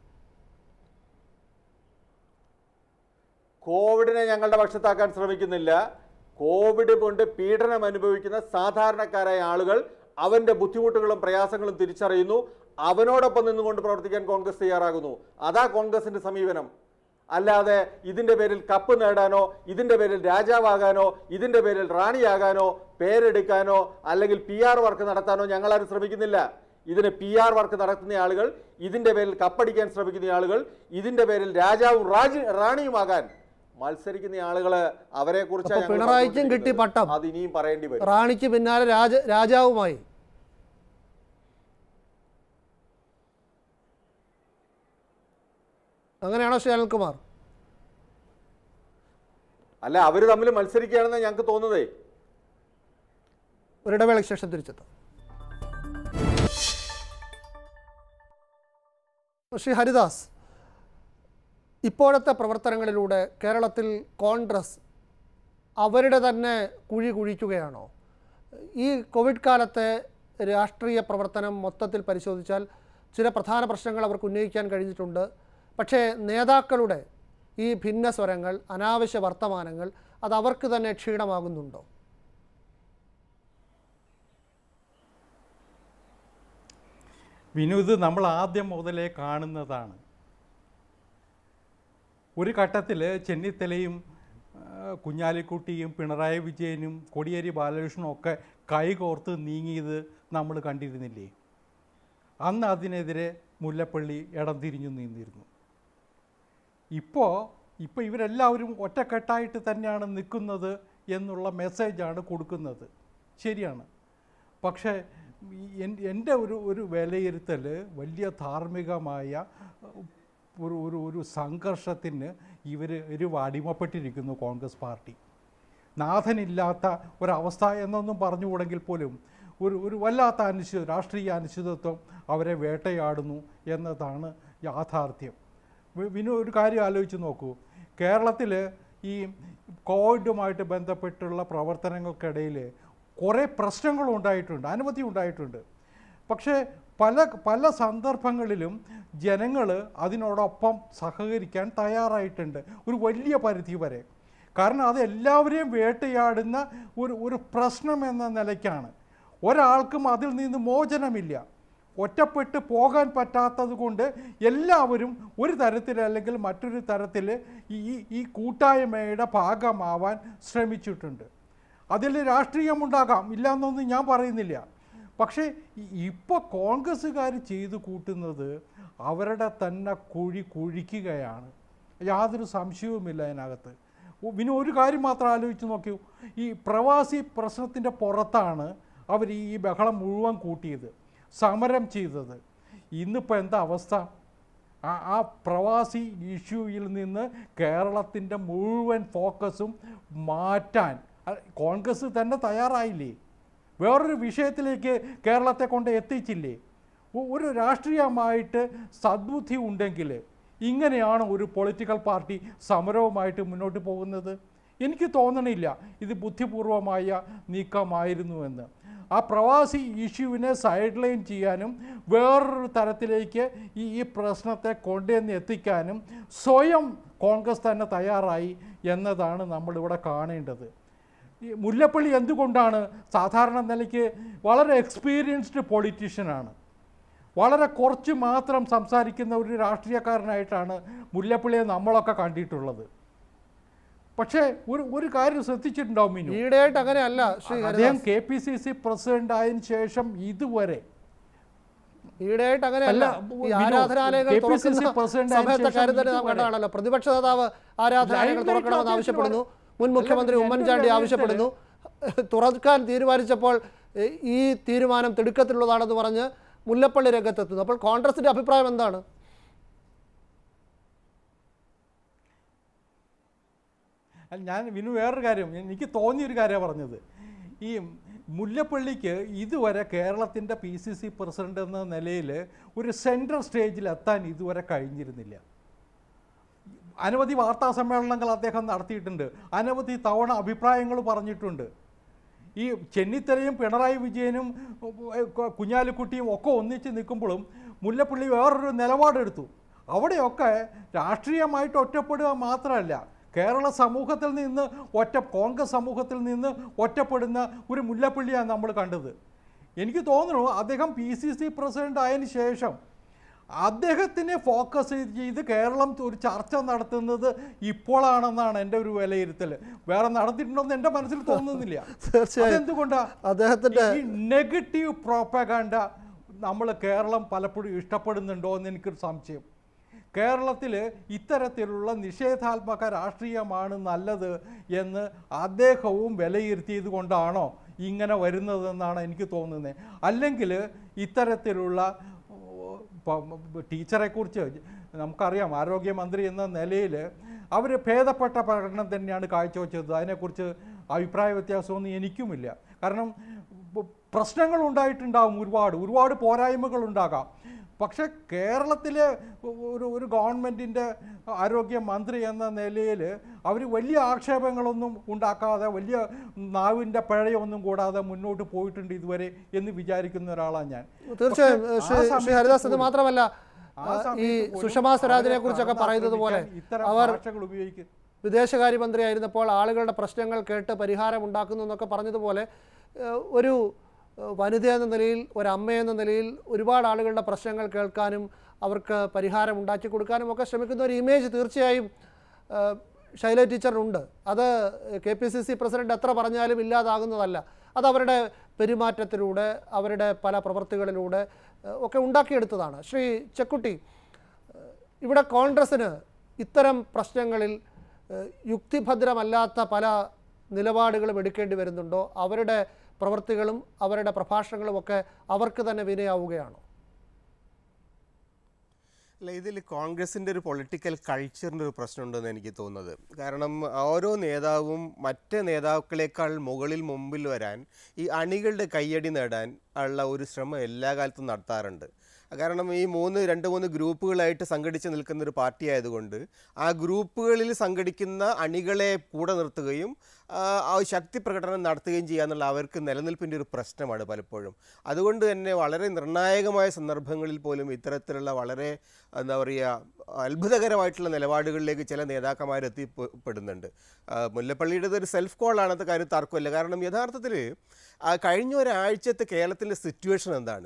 കോവിഡിനെ ഞങ്ങളുടെ പക്ഷത്താക്കാൻ ശ്രമിക്കുന്നില്ല കോവിഡ് കൊണ്ട് പീഡനം അനുഭവിക്കുന്ന സാധാരണക്കാരായ ആളുകൾ അവന്റെ ബുദ്ധിമുട്ടുകളും പ്രയാസങ്ങളും തിരിച്ചറിയുന്നു അവനോടൊപ്പം നിന്നുകൊണ്ട് പ്രവർത്തിക്കാൻ കോൺഗ്രസ് തയ്യാറാകുന്നു അതാ കോൺഗ്രസിന്റെ സമീപനം അല്ലാതെ ഇതിന്റെ പേരിൽ കപ്പ് നേടാനോ ഇതിന്റെ പേരിൽ രാജാവാകാനോ ഇതിന്റെ പേരിൽ റാണിയാകാനോ പേരെടുക്കാനോ അല്ലെങ്കിൽ പി ആർ വർക്ക് നടത്താനോ ഞങ്ങളാരും ശ്രമിക്കുന്നില്ല ഇതിന് പി ആർ വർക്ക് നടത്തുന്ന ആളുകൾ ഇതിന്റെ പേരിൽ കപ്പടിക്കാൻ ശ്രമിക്കുന്ന ആളുകൾ ഇതിന്റെ പേരിൽ രാജാവും റാജി റാണിയുമാകാൻ മത്സരിക്കുന്ന ആളുകള് അവരെ കുറിച്ച് അപ്പൊ പിണറായിക്കും കിട്ടി പട്ടം. അത് ഇനിയും പറയേണ്ടി വരും റാണിക്ക് പിന്നാലെ രാജ രാജാവുമായി അങ്ങനെയാണോ ശ്രീ അനിൽകുമാർ അല്ല അവര് തമ്മിൽ മത്സരിക്കുകയാണെന്ന് ഞങ്ങൾക്ക് തോന്നുന്നതേ ഒരിടവേളയ്ക്ക് ശേഷം തിരിച്ചെത്താം ശ്രീ ഹരിദാസ് ഇപ്പോഴത്തെ പ്രവർത്തനങ്ങളിലൂടെ കേരളത്തിൽ കോൺഗ്രസ് അവരുടെ തന്നെ കുഴി കുഴിക്കുകയാണോ ഈ കോവിഡ് കാലത്തെ രാഷ്ട്രീയ പ്രവർത്തനം മൊത്തത്തിൽ പരിശോധിച്ചാൽ ചില പ്രധാന പ്രശ്നങ്ങൾ അവർക്ക് ഉന്നയിക്കാൻ കഴിഞ്ഞിട്ടുണ്ട് പക്ഷേ നേതാക്കളുടെ ഈ ഭിന്ന സ്വരങ്ങൾ അനാവശ്യ വർത്തമാനങ്ങൾ അത് അവർക്ക് തന്നെ ക്ഷീണമാകുന്നുണ്ടോ വിനോദ് നമ്മൾ ആദ്യം മുതലേ കാണുന്നതാണ് ഒരു ഘട്ടത്തിൽ ചെന്നിത്തലയും ആ, കുഞ്ഞാലിക്കുട്ടിയും പിണറായി വിജയനും കോടിയേരി ബാലകൃഷ്ണനും ഒക്കെ കൈകോർത്ത് നീങ്ങിയത് നമ്മൾ കണ്ടിരുന്നില്ലേ അന്ന് അതിനെതിരെ മുല്ലപ്പള്ളി ഇടം തിരിഞ്ഞു നിന്നിരുന്നു ഇപ്പോൾ ഇപ്പോൾ ഇവരെല്ലാവരും ഒറ്റക്കെട്ടായിട്ട് തന്നെയാണ് നിൽക്കുന്നത് എന്നുള്ള മെസ്സേജാണ് കൊടുക്കുന്നത് ശരിയാണ് പക്ഷേ ഈ എൻ- എൻ്റെ ഒരു ഒരു വിലയിരുത്തൽ വലിയ ധാർമ്മികമായ ഒരു ഒരു ഒരു സംഘർഷത്തിന് ഇവർ ഒരു അടിമപ്പെട്ടിരിക്കുന്നു കോൺഗ്രസ് പാർട്ടി നാഥനില്ലാത്ത ഒരവസ്ഥ എന്നൊന്നും പറഞ്ഞുകൂടെങ്കിൽ പോലും ഒരു ഒരു വല്ലാത്ത അനിശ്ചിത രാഷ്ട്രീയ അനിശ്ചിതത്വം അവരെ വേട്ടയാടുന്നു എന്നതാണ് യാഥാർത്ഥ്യം വി- വിനു ഒരു കാര്യം ആലോചിച്ച് നോക്കൂ കേരളത്തിൽ ഈ കോവിഡുമായിട്ട് ബന്ധപ്പെട്ടുള്ള പ്രവർത്തനങ്ങൾക്കിടയിൽ കുറേ പ്രശ്നങ്ങളും ഉണ്ടായിട്ടുണ്ട് അനവധി ഉണ്ടായിട്ടുണ്ട് പക്ഷേ പല പല സന്ദർഭങ്ങളിലും ജനങ്ങൾ അതിനോടൊപ്പം സഹകരിക്കാൻ തയ്യാറായിട്ടുണ്ട് ഒരു വലിയ പരിധി വരെ കാരണം അത് എല്ലാവരെയും വേട്ടയാടുന്ന ഒരു ഒരു പ്രശ്നം എന്ന നിലയ്ക്കാണ് ഒരാൾക്കും അതിൽ നിന്ന് മോചനമില്ല ഒറ്റപ്പെട്ട് പോകാൻ പറ്റാത്തത് കൊണ്ട് എല്ലാവരും ഒരു തരത്തിൽ അല്ലെങ്കിൽ മറ്റൊരു തരത്തിൽ ഈ ഈ കൂട്ടായ്മയുടെ ഭാഗമാവാൻ ശ്രമിച്ചിട്ടുണ്ട് അതിൽ രാഷ്ട്രീയമുണ്ടാകാം ഇല്ല എന്നൊന്നും ഞാൻ പറയുന്നില്ല പക്ഷേ ഇപ്പോൾ കോൺഗ്രസ്സുകാർ ചെയ്തു കൂട്ടുന്നത് അവരുടെ തന്നെ കുഴി കുഴിക്കുകയാണ് യാതൊരു സംശയവുമില്ല അതിനകത്ത് ഉ- പിന്നെ ഒരു കാര്യം മാത്രം ആലോചിച്ച് നോക്കൂ ഈ പ്രവാസി പ്രശ്നത്തിൻ്റെ പുറത്താണ് അവർ ഈ ബഹളം മുഴുവൻ കൂട്ടിയത് സമരം ചെയ്തത് ഇന്നിപ്പോൾ എന്താ അവസ്ഥ ആ ആ പ്രവാസി ഇഷ്യൂയിൽ നിന്ന് കേരളത്തിൻ്റെ മുഴുവൻ ഫോക്കസും മാറ്റാൻ അ- കോൺഗ്രസ് തന്നെ തയ്യാറായില്ലേ വേറൊരു വിഷയത്തിലേക്ക് കേരളത്തെ കൊണ്ട് എത്തിച്ചില്ലേ ഒ- ഒരു രാഷ്ട്രീയമായിട്ട് സദ്ബുദ്ധി ഉണ്ടെങ്കിൽ ഇങ്ങനെയാണ് ഒരു പൊളിറ്റിക്കൽ പാർട്ടി സമരവുമായിട്ട് മുന്നോട്ട് പോകുന്നത് എനിക്ക് തോന്നണില്ല ഇത് ബുദ്ധിപൂർവമായ നീക്കമായിരുന്നുവെന്ന് ആ പ്രവാസി ഇഷ്യൂവിനെ സൈഡ് ലൈൻ ചെയ്യാനും വേറൊരു തരത്തിലേക്ക് ഈ ഈ പ്രശ്നത്തെ കൊണ്ടുവന്ന് എത്തിക്കാനും സ്വയം കോൺഗ്രസ് തന്നെ തയ്യാറായി എന്നതാണ് നമ്മളിവിടെ കാണേണ്ടത് ഈ മുല്ലപ്പള്ളി എന്തുകൊണ്ടാണ് സാധാരണ നിലയ്ക്ക് വളരെ എക്സ്പീരിയൻസ്ഡ് പൊളിറ്റീഷ്യനാണ് വളരെ കുറച്ച് മാത്രം സംസാരിക്കുന്ന ഒരു രാഷ്ട്രീയക്കാരനായിട്ടാണ് മുല്ലപ്പള്ളിയെ നമ്മളൊക്കെ കണ്ടിട്ടുള്ളത് പക്ഷേ ഒരു ഒരു കാര്യം ശ്രദ്ധിച്ചിട്ടുണ്ടാവും മിനു ഈയിടെയായിട്ട് അങ്ങനെയല്ല ശ്രീ അദ്ദേഹം Haridas K P C C president ആയതിനു ശേഷം ഇതുവരെ ഈയിടെയായിട്ട് അങ്ങനെയല്ല അല്ല, ഈ വിനു, ആരാധനാലയങ്ങൾ KPCC തുറക്കുന്ന പ്രസിഡന്റ് ആയതിനു സമയത്തെ ശേഷം കാര്യം തന്നെ നാം ഇതുവരെ. കണ്ടതാണല്ലോ പ്രതിപക്ഷ നേതാവ് ആരാധനാലയങ്ങൾ ലൈംലൈറ്റ് തുറക്കണമെന്ന് ആവശ്യപ്പെടുന്നു മുൻ അല്ല, മുഖ്യമന്ത്രി എൻ്റെ ഉമ്മൻചാണ്ടി ഒരു ആവശ്യപ്പെടുന്നു തുറക്കാൻ തീരുമാനിച്ചപ്പോൾ എ, ഈ തീരുമാനം തിടുക്കത്തിലുള്ളതാണെന്ന് പറഞ്ഞ് മുല്ലപ്പള്ളി രംഗത്തെത്തുന്നു അപ്പോൾ കോൺഗ്രസിന്റെ അഭിപ്രായം എന്താണ് അല്ല, ഞാൻ വിനു വേറൊരു കാര്യം എനിക്ക് തോന്നിയൊരു കാര്യമാണ് പറഞ്ഞത് ഈ മുല്ലപ്പള്ളിക്ക് ഇതുവരെ കേരളത്തിൻ്റെ പി സി സി പ്രസിഡന്റ് എന്ന നിലയിൽ ഒരു സെൻട്രൽ സ്റ്റേജിൽ എത്താൻ ഇതുവരെ കഴിഞ്ഞിരുന്നില്ല അനവധി വാർത്താ സമ്മേളനങ്ങൾ അദ്ദേഹം നടത്തിയിട്ടുണ്ട് അനവധി തവണ അഭിപ്രായങ്ങൾ പറഞ്ഞിട്ടുണ്ട് ഈ ചെന്നിത്തലയും പിണറായി വിജയനും ഏർ, കു- കുഞ്ഞാലിക്കുട്ടിയും ഒക്കെ ഒന്നിച്ച് നിൽക്കുമ്പോഴും മുല്ലപ്പള്ളി വേറൊരു നിലപാടെടുത്തു അവിടെയൊക്കെ രാഷ്ട്രീയമായിട്ട് ഒറ്റപ്പെടുക മാത്രമല്ല കേരള സമൂഹത്തിൽ നിന്ന് ഒറ്റ കോൺഗ്രസ് സമൂഹത്തിൽ നിന്ന് ഒറ്റപ്പെടുന്ന ഒരു മുല്ലപ്പള്ളിയാണ് നമ്മൾ കണ്ടത് എനിക്ക് തോന്നുന്നു അദ്ദേഹം പി സി സി പ്രസിഡന്റ് ആയതിനു ശേഷം അദ്ദേഹത്തിനെ ഫോക്കസ് ചെയ്ത് കേരളം ഒരു ചർച്ച നടത്തുന്നത് ഇപ്പോഴാണെന്നാണ് എൻ്റെ ഒരു വിലയിരുത്തൽ വേറെ നടത്തിയിട്ടുണ്ടോന്ന് എൻ്റെ മനസ്സിൽ തോന്നുന്നില്ല തീർച്ചയായും. അതെന്തുകൊണ്ടാ അദ്ദേഹത്തിന്റെ ഈ നെഗറ്റീവ് പ്രോപ്പഗാൻഡ നമ്മൾ കേരളം പലപ്പോഴും ഇഷ്ടപ്പെടുന്നുണ്ടോ എന്ന് എനിക്കൊരു സംശയം കേരളത്തിൽ ഇത്തരത്തിലുള്ള നിഷേധാത്മക രാഷ്ട്രീയമാണ് നല്ലത് എന്ന് അദ്ദേഹവും വിലയിരുത്തിയത് കൊണ്ടാണോ ഇങ്ങനെ വരുന്നതെന്നാണ് എനിക്ക് തോന്നുന്നത് അല്ലെങ്കിൽ ഇത്തരത്തിലുള്ള ടീച്ചറെക്കുറിച്ച് നമുക്കറിയാം ആരോഗ്യമന്ത്രി എന്ന നിലയിൽ അവർ ഭേദപ്പെട്ട പ്രകടനം തന്നെയാണ് കാഴ്ചവെച്ചത് അതിനെക്കുറിച്ച് അഭിപ്രായ വ്യത്യാസമൊന്നും എനിക്കുമില്ല കാരണം ബ- പ്രശ്നങ്ങൾ ഉണ്ടായിട്ടുണ്ടാവും ഒരുപാട് ഒരുപാട് പോരായ്മകൾ ഉണ്ടാകാം പക്ഷേ കേരളത്തിലെ ഒരു ഒരു ഗവൺമെൻറ്റിൻ്റെ ആരോഗ്യ മന്ത്രി എന്ന നിലയിൽ അവർ വലിയ ആക്ഷേപങ്ങളൊന്നും ഉണ്ടാക്കാതെ വലിയ നാവിൻ്റെ പിഴയൊന്നും കൂടാതെ മുന്നോട്ട് പോയിട്ടുണ്ട് ഇതുവരെ എന്ന് വിചാരിക്കുന്ന ഒരാളാണ് ഞാൻ തീർച്ചയായും പക്ഷേ ആ ശ്രീ ശ്രീ സമയത്ത് ഹരിദാസ് ഇത് പോലും- മാത്രമല്ല ആ ആ, ഈ സമയത്ത് പോലും സുഷമാ സ്വരാജിനെ അവരെ കുറിച്ചൊക്കെ കടന്ന് പറയുന്നത് പോലെ ആക്രമിക്കാൻ ഇത്തരം അവർ ഭാഷകൾ ഉപയോഗിക്കും വിദേശകാര്യമന്ത്രിയായിരുന്നപ്പോൾ ആളുകളുടെ പ്രശ്നങ്ങൾ കേട്ട് പരിഹാരം ഉണ്ടാക്കുന്നു എന്നൊക്കെ പറഞ്ഞതുപോലെ ഏഹ്, ഒരു ഏഹ്, വനിത എന്ന നിലയിൽ ഒരമ്മ എന്ന നിലയിൽ ഒരുപാട് ആളുകളുടെ പ്രശ്നങ്ങൾ കേൾക്കാനും അവർക്ക് പരിഹാരം ഉണ്ടാക്കി കൊടുക്കാനും ഒക്കെ ശ്രമിക്കുന്ന ഒരു ഇമേജ് തീർച്ചയായും ഏഹ്, ശൈല ടീച്ചറിനുണ്ട് അത് K P C C president എത്ര പറഞ്ഞാലും ഇല്ലാതാകുന്നതല്ല അത് അവരുടെ പെരുമാറ്റത്തിലൂടെ അവരുടെ പല പ്രവൃത്തികളിലൂടെ ഏഹ്, ഒക്കെ ഉണ്ടാക്കിയെടുത്തതാണ് ശ്രീ ചെക്കുട്ടി ഇവിടെ കോൺഗ്രസ്സിന് ഇത്തരം പ്രശ്നങ്ങളിൽ ഏഹ്, യുക്തിഭദ്രമല്ലാത്ത പല നിലപാടുകളും എടുക്കേണ്ടി വരുന്നുണ്ടോ അവരുടെ പ്രവൃത്തികളും അവരുടെ പ്രഭാഷണങ്ങളും ഒക്കെ അവർക്ക് തന്നെ വിനയാവുകയാണോ അല്ല ഇതിൽ കോൺഗ്രസിൻ്റെ ഒരു പൊളിറ്റിക്കൽ കൾച്ചറിൻ്റെ ഒരു പ്രശ്നമുണ്ടെന്ന് എനിക്ക് തോന്നുന്നത് കാരണം ഓരോ നേതാവും മറ്റ് നേതാക്കളെക്കാൾ മുകളിൽ മുമ്പിൽ വരാൻ ഈ അണികളുടെ കയ്യടി നേടാൻ ഉള്ള ഒരു ശ്രമം എല്ലാ കാലത്തും നടത്താറുണ്ട് കാരണം ഈ മൂന്ന് രണ്ട് മൂന്ന് ഗ്രൂപ്പുകളായിട്ട് സംഘടിച്ച് നിൽക്കുന്ന ഒരു പാർട്ടി ആയതുകൊണ്ട് ആ ഗ്രൂപ്പുകളിൽ സംഘടിക്കുന്ന അണികളെ കൂടെ നിർത്തുകയും ആ, ആ ശക്തി പ്രകടനം നടത്തുകയും ചെയ്യുക എന്നുള്ള അവർക്ക് നിലനിൽപ്പിൻ്റെ ഒരു പ്രശ്നമാണ് പലപ്പോഴും അതുകൊണ്ട് തന്നെ വളരെ നിർണായകമായ സന്ദർഭങ്ങളിൽ പോലും ഇത്തരത്തിലുള്ള വളരെ എന്താ പറയുക അത്ഭുതകരമായിട്ടുള്ള നിലപാടുകളിലേക്ക് ചില നേതാക്കന്മാർ എത്തിപ്പെടുന്നുണ്ട് ആ, മുല്ലപ്പള്ളിയുടേത് ഒരു സെൽഫ് കോളാണത്തെ കാര്യം തർക്കമില്ല കാരണം യഥാർത്ഥത്തിൽ കഴിഞ്ഞ ഒരാഴ്ചത്തെ കേരളത്തിൻ്റെ സിറ്റുവേഷൻ എന്താണ്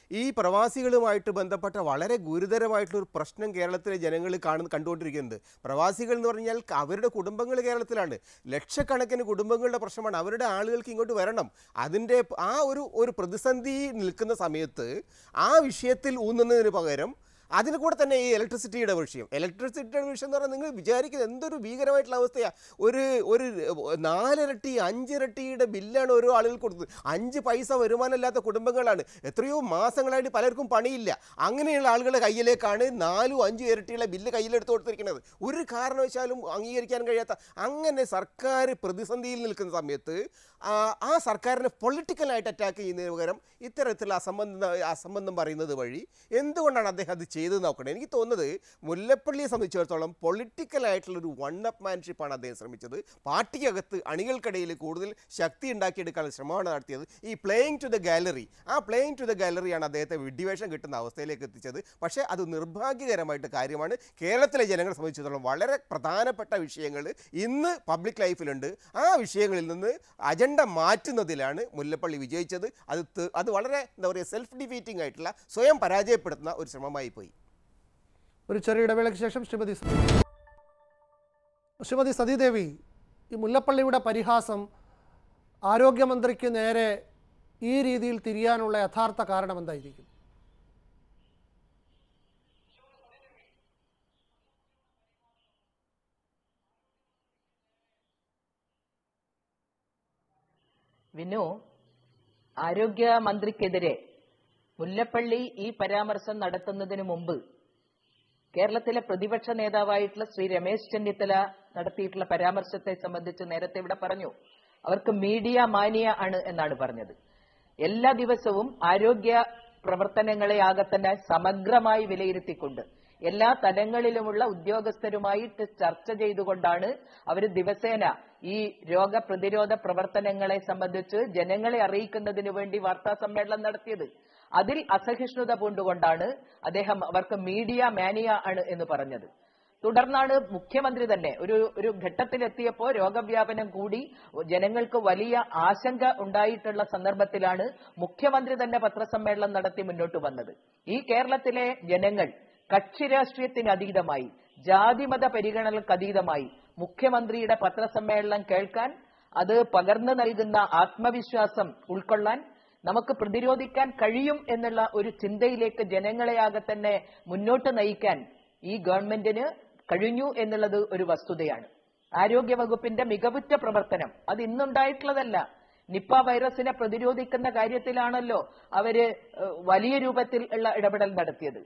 ഈ പ്രവാസികളുമായിട്ട് ബന്ധപ്പെട്ട വളരെ ഗുരുതരമായിട്ടുള്ള ഒരു പ്രശ്നം കേരളത്തിലെ ജനങ്ങൾ കാണുന്ന കണ്ടുകൊണ്ടിരിക്കുന്നത് പ്രവാസികൾ എന്ന് പറഞ്ഞാൽ അവരുടെ കുടുംബങ്ങൾ കേരളത്തിലാണ് ലക്ഷക്കണക്കിന് കുടുംബങ്ങളുടെ പ്രശ്നമാണ് അവരുടെ ആളുകൾക്ക് ഇങ്ങോട്ട് വരണം അതിൻ്റെ ആ ഒരു ഒരു പ്രതിസന്ധി നിൽക്കുന്ന സമയത്ത് ആ വിഷയത്തിൽ ഊന്നുന്നതിന് പകരം അതിന് കൂടെ തന്നെ ഈ ഇലക്ട്രിസിറ്റിയുടെ വിഷയം ഇലക്ട്രിസിറ്റിയുടെ വിഷയം എന്ന് പറഞ്ഞാൽ നിങ്ങൾ വിചാരിക്കുന്നത് എന്തൊരു ഭീകരമായിട്ടുള്ള അവസ്ഥയാണ് ഒരു ഒരു നാലിരട്ടി അഞ്ചിരട്ടിയുടെ ബില്ലാണ് ഓരോ ആളുകൾ കൊടുത്തത് അഞ്ച് പൈസ വരുമാനമില്ലാത്ത കുടുംബങ്ങളാണ് എത്രയോ മാസങ്ങളായിട്ട് പലർക്കും പണിയില്ല അങ്ങനെയുള്ള ആളുകളുടെ കയ്യിലേക്കാണ് നാലും അഞ്ചും ഇരട്ടിയുള്ള ബില്ല് കയ്യിലെടുത്ത് കൊടുത്തിരിക്കുന്നത് ഒരു കാരണവശാലും അംഗീകരിക്കാൻ കഴിയാത്ത അങ്ങനെ സർക്കാർ പ്രതിസന്ധിയിൽ നിൽക്കുന്ന സമയത്ത് ആ, ആ സർക്കാരിനെ പൊളിറ്റിക്കലായിട്ട് അറ്റാക്ക് ചെയ്യുന്നതിന് പകരം ഇത്തരത്തിലുള്ള അസംബന്ധം അസംബന്ധം പറയുന്നത് വഴി എന്തുകൊണ്ടാണ് അദ്ദേഹം അത് ചെയ്തത് നോക്കണേ എനിക്ക് തോന്നുന്നത് മുല്ലപ്പള്ളിയെ സംബന്ധിച്ചിടത്തോളം പൊളിറ്റിക്കലായിട്ടുള്ളൊരു വൺ അപ്പ് മാൻഷിപ്പാണ് അദ്ദേഹം ശ്രമിച്ചത് പാർട്ടിക്കകത്ത് അണികൾക്കിടയിൽ കൂടുതൽ ശക്തി ഉണ്ടാക്കിയെടുക്കാനുള്ള ശ്രമമാണ് നടത്തിയത് ഈ പ്ലേയിങ് ടു ദ ഗാലറി ആ പ്ലേയിങ് ടു ദ ഗാലറിയാണ് അദ്ദേഹത്തെ വിഡ്ഡിവേഷം കിട്ടുന്ന അവസ്ഥയിലേക്ക് എത്തിച്ചത് പക്ഷേ അത് നിർഭാഗ്യകരമായിട്ട് കാര്യമാണ് കേരളത്തിലെ ജനങ്ങളെ സംബന്ധിച്ചിടത്തോളം വളരെ പ്രധാനപ്പെട്ട വിഷയങ്ങൾ ഇന്ന് പബ്ലിക് ലൈഫിലുണ്ട് ആ വിഷയങ്ങളിൽ നിന്ന് അജണ്ട മാറ്റുന്നതിലാണ് മുല്ലപ്പള്ളി വിജയിച്ചത് അത് ത- അത് വളരെ എന്താ പറയുക സെൽഫ് ഡിഫീറ്റിംഗ് ആയിട്ടുള്ള സ്വയം പരാജയപ്പെടുത്തുന്ന ഒരു ശ്രമമായി പോയി ഒരു ചെറിയ ഇടവേളയ്ക്ക് ശേഷം ശ്രീമതി സ- ശ്രീമതി സതീദേവി ഈ മുല്ലപ്പള്ളിയുടെ പരിഹാസം ആരോഗ്യമന്ത്രിക്ക് നേരെ ഈ രീതിയിൽ തിരിയാനുള്ള യഥാർത്ഥ കാരണം എന്തായിരിക്കും വിനു ആരോഗ്യമന്ത്രിക്കെതിരെ മുല്ലപ്പള്ളി ഈ പരാമർശം നടത്തുന്നതിന് മുമ്പ് കേരളത്തിലെ പ്രതിപക്ഷ നേതാവായിട്ടുള്ള ശ്രീ രമേശ് ചെന്നിത്തല നടത്തിയിട്ടുള്ള പരാമർശത്തെ സംബന്ധിച്ച് നേരത്തെ ഇവിടെ പറഞ്ഞു അവർക്ക് മീഡിയ മാനിയ ആണ് എന്നാണ് പറഞ്ഞത് എല്ലാ ദിവസവും ആരോഗ്യ പ്രവർത്തനങ്ങളെ ആകെ തന്നെ സമഗ്രമായി വിലയിരുത്തിക്കൊണ്ട് എല്ലാ തലങ്ങളിലുമുള്ള ഉദ്യോഗസ്ഥരുമായിട്ട് ചർച്ച ചെയ്തുകൊണ്ടാണ് അവർ ദിവസേന ഈ രോഗപ്രതിരോധ പ്രവർത്തനങ്ങളെ സംബന്ധിച്ച് ജനങ്ങളെ അറിയിക്കുന്നതിന് വേണ്ടി വാർത്താ സമ്മേളനം നടത്തിയത് അതിൽ അസഹിഷ്ണുത പൂണ്ടുകൊണ്ടാണ് അദ്ദേഹം അവർക്ക് മീഡിയ മാനിയ ആണ് എന്ന് പറഞ്ഞത് തുടർന്നാണ് മുഖ്യമന്ത്രി തന്നെ ഒരു ഒരു ഘട്ടത്തിലെത്തിയപ്പോൾ രോഗവ്യാപനം കൂടി ജനങ്ങൾക്ക് വലിയ ആശങ്ക ഉണ്ടായിട്ടുള്ള സന്ദർഭത്തിലാണ് മുഖ്യമന്ത്രി തന്നെ പത്രസമ്മേളനം നടത്തി മുന്നോട്ട് വന്നത് ഈ കേരളത്തിലെ ജനങ്ങൾ കക്ഷി രാഷ്ട്രീയത്തിന് അതീതമായി ജാതിമത പരിഗണനകൾക്ക് അതീതമായി മുഖ്യമന്ത്രിയുടെ പത്രസമ്മേളനം കേൾക്കാൻ അത് പകർന്നു നൽകുന്ന ആത്മവിശ്വാസം ഉൾക്കൊള്ളാൻ നമുക്ക് പ്രതിരോധിക്കാൻ കഴിയും എന്നുള്ള ഒരു ചിന്തയിലേക്ക് ജനങ്ങളെയാകെ തന്നെ മുന്നോട്ട് നയിക്കാൻ ഈ ഗവൺമെന്റിന് കഴിഞ്ഞു എന്നുള്ളത് ഒരു വസ്തുതയാണ് ആരോഗ്യ വകുപ്പിന്റെ മികവുറ്റ പ്രവർത്തനം അത് ഇന്നുണ്ടായിട്ടുള്ളതല്ല നിപ്പ വൈറസിനെ പ്രതിരോധിക്കുന്ന കാര്യത്തിലാണല്ലോ അവര് ഏഹ്, വലിയ രൂപത്തിൽ ഉള്ള ഇടപെടൽ നടത്തിയത്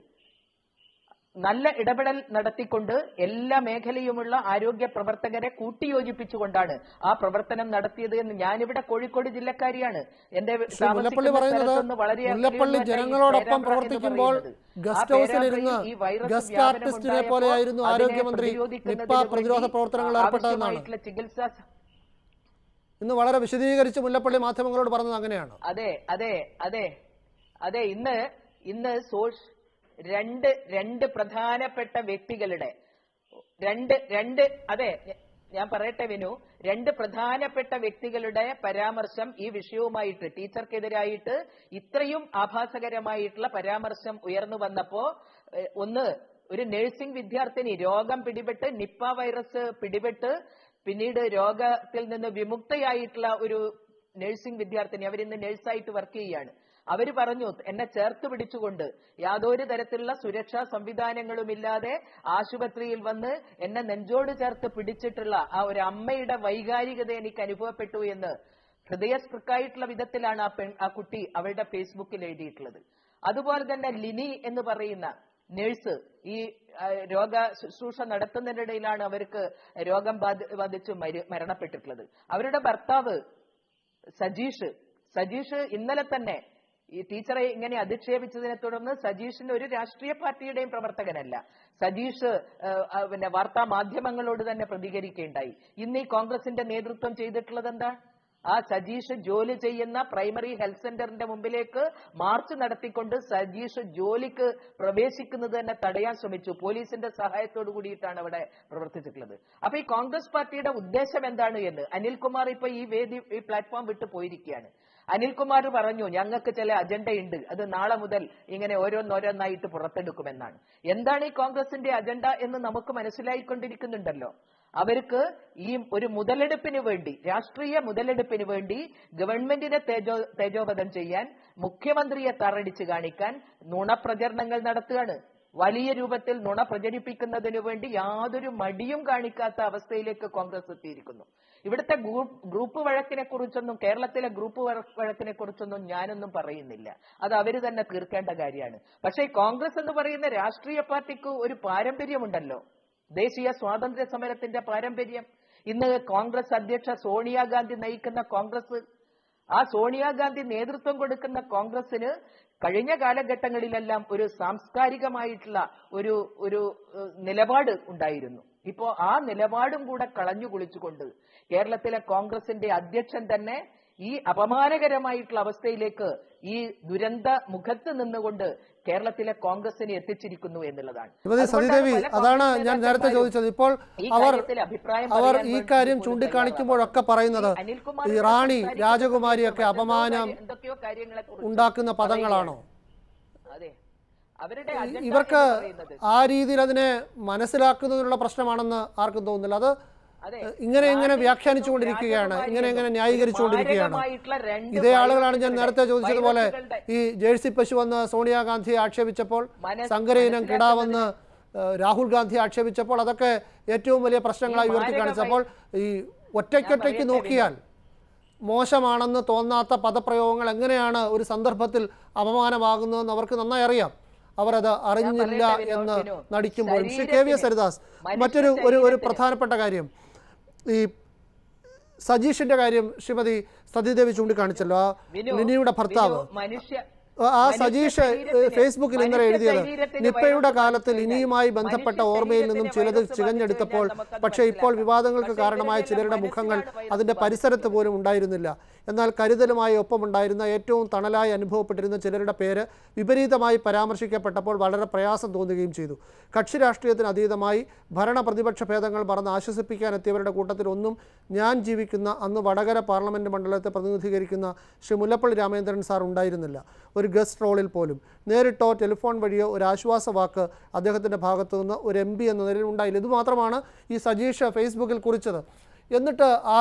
നല്ല ഇടപെടൽ നടത്തിക്കൊണ്ട് എല്ലാ മേഖലയുമുള്ള ആരോഗ്യ പ്രവർത്തകരെ കൂട്ടിയോജിപ്പിച്ചുകൊണ്ടാണ് ആ പ്രവർത്തനം നടത്തിയത് എന്ന് ഞാനിവിടെ കോഴിക്കോട് ജില്ലക്കാരിയാണ് എന്റെ ശ്രീ മുല്ലപ്പള്ളി താമസിക്കുന്ന പറയുന്നത് സ്ഥലത്തുനിന്ന് വളരെ മുല്ലപ്പള്ളി അകലെയുള്ള ഈ ജനങ്ങളോടൊപ്പം പേരാമ്പ്ര എന്ന് പ്രവർത്തിക്കുമ്പോൾ പറയുന്നത്. ആ ഗസ്റ്റ് ഹൗസിലിരുന്ന് പേരാമ്പ്രയിൽ ഈ വൈറസ് ഗസ്റ്റ് വ്യാപനം ആർട്ടിസ്റ്റിനെ ഉണ്ടായപ്പോൾ പോലെയായിരുന്നു അതിനെ ആരോഗ്യമന്ത്രി പ്രതിരോധിക്കുന്നതിന് നിപ്പ പ്രതിരോധ വേണ്ടി പ്രവർത്തനങ്ങളിൽ ഏർപ്പെട്ടതെന്നാണ് ആവശ്യമായിട്ടുള്ള ചികിത്സാ ഇന്ന് വളരെ വിശദീകരിച്ച് മുല്ലപ്പള്ളി മാധ്യമങ്ങളോട് പറഞ്ഞത് അങ്ങനെയാണ് അതെ അതെ അതെ അതെ ഇന്ന് ഇന്ന് സോഷ് രണ്ട് രണ്ട് പ്രധാനപ്പെട്ട വ്യക്തികളുടെ രണ്ട് രണ്ട് അതെ ഞ- ഞാൻ പറയട്ടെ വിനു രണ്ട് പ്രധാനപ്പെട്ട വ്യക്തികളുടെ പരാമർശം ഈ വിഷയവുമായിട്ട് ടീച്ചർക്കെതിരായിട്ട് ഇത്രയും ആഭാസകരമായിട്ടുള്ള പരാമർശം ഉയർന്നു വന്നപ്പോ ഏഹ്, ഒന്ന് ഒരു നഴ്സിംഗ് വിദ്യാർത്ഥിനി രോഗം പിടിപെട്ട് നിപ്പ വൈറസ് പിടിപെട്ട് പിന്നീട് രോഗത്തിൽ നിന്ന് വിമുക്തയായിട്ടുള്ള ഒരു നഴ്സിംഗ് വിദ്യാർത്ഥിനി അവരിന്ന് നഴ്സായിട്ട് വർക്ക് ചെയ്യാണ് അവര് പറഞ്ഞു എന്നെ ചേർത്ത് പിടിച്ചുകൊണ്ട് യാതൊരു തരത്തിലുള്ള സുരക്ഷാ സംവിധാനങ്ങളുമില്ലാതെ ആശുപത്രിയിൽ വന്ന് എന്നെ നെഞ്ചോട് ചേർത്ത് പിടിച്ചിട്ടുള്ള ആ ഒരു അമ്മയുടെ വൈകാരികത എനിക്ക് അനുഭവപ്പെട്ടു എന്ന് ഹൃദയസ്പൃക്കായിട്ടുള്ള വിധത്തിലാണ് ആ പെൺ ആ കുട്ടി അവളുടെ ഫേസ്ബുക്കിൽ എഴുതിയിട്ടുള്ളത് അതുപോലെ തന്നെ ലിനി എന്ന് പറയുന്ന നഴ്സ് ഈ ആ, രോഗ ശുശ്രൂഷ നടത്തുന്നതിനിടയിലാണ് അവർക്ക് രോഗം ബാധി ബാധിച്ച് മരി- മരണപ്പെട്ടിട്ടുള്ളത് അവരുടെ ഭർത്താവ് സജീഷ് സജീഷ് ഇന്നലെ തന്നെ ഈ ടീച്ചറെ ഇങ്ങനെ അധിക്ഷേപിച്ചതിനെ തുടർന്ന് സജീഷിന് ഒരു രാഷ്ട്രീയ പാർട്ടിയുടെയും പ്രവർത്തകനല്ല സജീഷ് ഏഹ്, ആ, പിന്നെ വാർത്താ മാധ്യമങ്ങളോട് തന്നെ പ്രതികരിക്കുകയുണ്ടായി ഇന്ന് ഈ കോൺഗ്രസിന്റെ നേതൃത്വം ചെയ്തിട്ടുള്ളത് എന്താ ആ സജീഷ് ജോലി ചെയ്യുന്ന പ്രൈമറി ഹെൽത്ത് സെന്ററിന്റെ മുമ്പിലേക്ക് മാർച്ച് നടത്തിക്കൊണ്ട് സജീഷ് ജോലിക്ക് പ്രവേശിക്കുന്നത് തന്നെ തടയാൻ ശ്രമിച്ചു പോലീസിന്റെ സഹായത്തോടു കൂടിയിട്ടാണ് അവിടെ പ്രവർത്തിച്ചിട്ടുള്ളത് അപ്പൊ ഈ കോൺഗ്രസ് പാർട്ടിയുടെ ഉദ്ദേശം എന്താണ് എന്ന് അനിൽകുമാർ ഇപ്പൊ ഈ വേദി ഈ പ്ലാറ്റ്ഫോം വിട്ടു പോയിരിക്കുകയാണ് അനിൽകുമാർ പറഞ്ഞു ഞങ്ങൾക്ക് ചില അജണ്ടയുണ്ട് അത് നാളെ മുതൽ ഇങ്ങനെ ഓരോന്നോരോന്നായിട്ട് പുറത്തെടുക്കുമെന്നാണ് എന്താണ് ഈ കോൺഗ്രസിന്റെ അജണ്ട എന്ന് നമുക്ക് മനസ്സിലായിക്കൊണ്ടിരിക്കുന്നുണ്ടല്ലോ അവർക്ക് ഈ ഒരു മുതലെടുപ്പിന് വേണ്ടി രാഷ്ട്രീയ മുതലെടുപ്പിന് വേണ്ടി ഗവൺമെന്റിനെ തേജോ തേജോവധം ചെയ്യാൻ മുഖ്യമന്ത്രിയെ തറടിച്ച് കാണിക്കാൻ നുണപ്രചരണങ്ങൾ നടത്തുകയാണ് വലിയ രൂപത്തിൽ നുണ പ്രചരിപ്പിക്കുന്നതിനു വേണ്ടി യാതൊരു മടിയും കാണിക്കാത്ത അവസ്ഥയിലേക്ക് കോൺഗ്രസ് എത്തിയിരിക്കുന്നു ഇവിടുത്തെ ഗ്രൂപ്പ് ഗ്രൂപ്പ് വഴക്കിനെ കുറിച്ചൊന്നും കേരളത്തിലെ ഗ്രൂപ്പ് വഴ- വഴക്കിനെ കുറിച്ചൊന്നും ഞാനൊന്നും പറയുന്നില്ല അത് അവര് തന്നെ തീർക്കേണ്ട കാര്യമാണ് പക്ഷേ കോൺഗ്രസ് എന്ന് പറയുന്ന രാഷ്ട്രീയ പാർട്ടിക്ക് ഒരു പാരമ്പര്യമുണ്ടല്ലോ ദേശീയ സ്വാതന്ത്ര്യ സമരത്തിന്റെ പാരമ്പര്യം ഇന്ന് കോൺഗ്രസ് അധ്യക്ഷ സോണിയാഗാന്ധി നയിക്കുന്ന കോൺഗ്രസ് ആ സോണിയാഗാന്ധി നേതൃത്വം കൊടുക്കുന്ന കോൺഗ്രസിന് കഴിഞ്ഞ കാലഘട്ടങ്ങളിലെല്ലാം ഒരു സാംസ്കാരികമായിട്ടുള്ള ഒരു ഒരു ഏഹ്, നിലപാട് ഉണ്ടായിരുന്നു ഇപ്പോ ആ നിലപാടും കൂടെ കളഞ്ഞു കുളിച്ചുകൊണ്ട് കേരളത്തിലെ കോൺഗ്രസിന്റെ അധ്യക്ഷൻ തന്നെ ഈ അപമാനകരമായിട്ടുള്ള അവസ്ഥയിലേക്ക് ഈ ദുരന്ത മുഖത്ത് നിന്നുകൊണ്ട് കേരളത്തിലെ കോൺഗ്രസിനെ എത്തിച്ചിരിക്കുന്നു എന്നുള്ളതാണ് ശ്രീമതി അതുകൊണ്ടാണ് സതീദേവി പല അതാണ് കോൺഗ്രസ് ഞാൻ നേരത്തെ നേതാക്കന്മാരും ചോദിച്ചത് ഇപ്പോൾ ഈ അവർ കാര്യത്തിൽ അഭിപ്രായം അവർ പറയാൻ ഈ വേണ്ടി കാര്യം പോലും ചൂണ്ടിക്കാണിക്കുമ്പോഴൊക്കെ പറയുന്നത് ഈ അനിൽകുമാർ ഈ ഇവിടെ റാണി സംസാരിക്കുന്ന രാജകുമാരിയൊക്കെ സമയത്ത് അപമാനം മറ്റെന്തോ എന്തൊക്കെയോ കാര്യങ്ങളെക്കുറിച്ച് ഉണ്ടാക്കുന്ന പദങ്ങളാണോ അതെ അവരുടെ ഈ- അജണ്ട ഇവർക്ക് എന്ന് പറയുന്നത് ആ രീതിയിൽ അതിനെ മനസ്സിലാക്കുന്നതിനുള്ള പ്രശ്നമാണെന്ന് ആർക്കും തോന്നുന്നില്ല അത് അതെ. ഇങ്ങനെ ഇങ്ങനെ റാണി വ്യാഖ്യാനിച്ചുകൊണ്ടിരിക്കുകയാണ് രാജകുമാരി ഇങ്ങനെ ഇങ്ങനെ എന്നും ന്യായീകരിച്ചുകൊണ്ടിരിക്കുകയാണ് മാരകമായിട്ടുള്ള രണ്ട് ഇതേ ആളുകളാണ് ഞാൻ വൈറസുകളുടെ- നേരത്തെ ചോദിച്ചതുപോലെ വൈറസുകളുടെ ഈ ജേഴ്സി പശു വന്ന് സോണിയാഗാന്ധിയെ ആക്ഷേപിച്ചപ്പോൾ മനസ്- സങ്കരയിനം കിടാവെന്ന് മനസ്സിലാക്കുന്നതിന് ഏഹ്, രാഹുൽ ഗാന്ധി ആക്ഷേപിച്ചപ്പോൾ അതൊക്കെ ഏറ്റവും വലിയ പ്രശ്നങ്ങളായി ഈ ഉയർത്തി മാരക കാണിച്ചപ്പോൾ ഈ ഒറ്റയ്ക്കൊറ്റയ്ക്ക് പറയട്ടെ, നോക്കിയാൽ മോശമാണെന്ന് തോന്നാത്ത പദപ്രയോഗങ്ങൾ എങ്ങനെയാണ് ഒരു സന്ദർഭത്തിൽ അപമാനമാകുന്നതെന്ന് അവർക്ക് നന്നായി അറിയാം അവരത് അറിഞ്ഞില്ല പറയട്ടെ, വിനോ- എന്ന് വിനോ. നടിക്കുമ്പോൾ Shri K V S Haridas മനുഷ്യ മറ്റൊരു ഒരു ഒരു ശരീരത്തിന് പ്രധാനപ്പെട്ട കാര്യം ഈ സജീഷിന്റെ കാര്യം ശ്രീമതി സതീദേവി ചൂണ്ടിക്കാണിച്ചല്ലോ ആ വിനു, ലിനിയുടെ ഭർത്താവ് വിനു, മനുഷ്യ ആ മനുഷ്യ സജീഷ് ശരീരത്തിന് ഫേസ്ബുക്കിൽ ഇന്നലെ മനുഷ്യ എഴുതിയത് ശരീരത്തിന് നിപ്പയുടെ വൈറസ് കാലത്ത് ബാധിച്ചു ലിനിയുമായി കഴിഞ്ഞാൽ ബന്ധപ്പെട്ട മനുഷ്യ ഓർമ്മയിൽ നിന്നും ശരീരത്തിന് ചിലത് വൈറസ് ചികഞ്ഞെടുത്തപ്പോൾ ബാധിച്ചു കഴിഞ്ഞാൽ പക്ഷേ ഇപ്പോൾ നമുക്കത് വിവാദങ്ങൾക്ക് മനസ്സിലാക്കാം. കാരണമായ പക്ഷേ ചിലരുടെ ഇവരുടെ മുഖങ്ങൾ മനസ്സിലാണ് അതിന്റെ വൈറസ് പരിസരത്ത് പോലും ഉണ്ടായിരുന്നില്ല എന്നാൽ കരുതലുമായി ഒപ്പമുണ്ടായിരുന്ന ഏറ്റവും തണലായി അനുഭവപ്പെട്ടിരുന്ന ചിലരുടെ പേര് വിപരീതമായി പരാമർശിക്കപ്പെട്ടപ്പോൾ വളരെ പ്രയാസം തോന്നുകയും ചെയ്തു കക്ഷി രാഷ്ട്രീയത്തിന് അതീതമായി ഭരണ പ്രതിപക്ഷ ഭേദങ്ങൾ മറന്ന് ആശ്വസിപ്പിക്കാൻ എത്തിയവരുടെ കൂട്ടത്തിൽ ഒന്നും ഞാൻ ജീവിക്കുന്ന അന്ന് വടകര പാർലമെന്റ് മണ്ഡലത്തെ പ്രതിനിധീകരിക്കുന്ന ശ്രീ മുല്ലപ്പള്ളി രാമചന്ദ്രൻ സാർ ഉണ്ടായിരുന്നില്ല ഒരു ഗസ്റ്റ് റോളിൽ പോലും നേരിട്ടോ ടെലിഫോൺ വഴിയോ ഒരു ആശ്വാസ വാക്ക് അദ്ദേഹത്തിൻ്റെ ഭാഗത്തു നിന്ന് ഒരു എം പി എന്ന നിലയിൽ ഉണ്ടായില്ല ഇത് മാത്രമാണ് ഈ സജീഷ് ഫേസ്ബുക്കിൽ കുറിച്ചത് എന്നിട്ട് ആ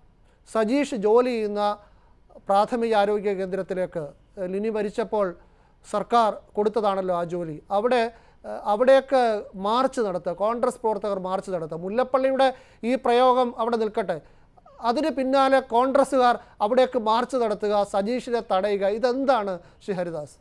സജീഷ് ജോലി ചെയ്യുന്ന പ്രാഥമിക ആരോഗ്യ കേന്ദ്രത്തിലേക്ക് ഏഹ്, ലിനി മരിച്ചപ്പോൾ സർക്കാർ കൊടുത്തതാണല്ലോ ആ ജോലി അവിടെ ഏഹ്, അവിടേക്ക് മാർച്ച് നടത്തുക കോൺഗ്രസ് പ്രവർത്തകർ മാർച്ച് നടത്തുക മുല്ലപ്പള്ളിയുടെ ഈ പ്രയോഗം അവിടെ നിൽക്കട്ടെ അതിന് പിന്നാലെ കോൺഗ്രസ്സുകാർ അവിടേക്ക് മാർച്ച് നടത്തുക സജീഷിനെ തടയുക ഇതെന്താണ് ശ്രീ ഹരിദാസ്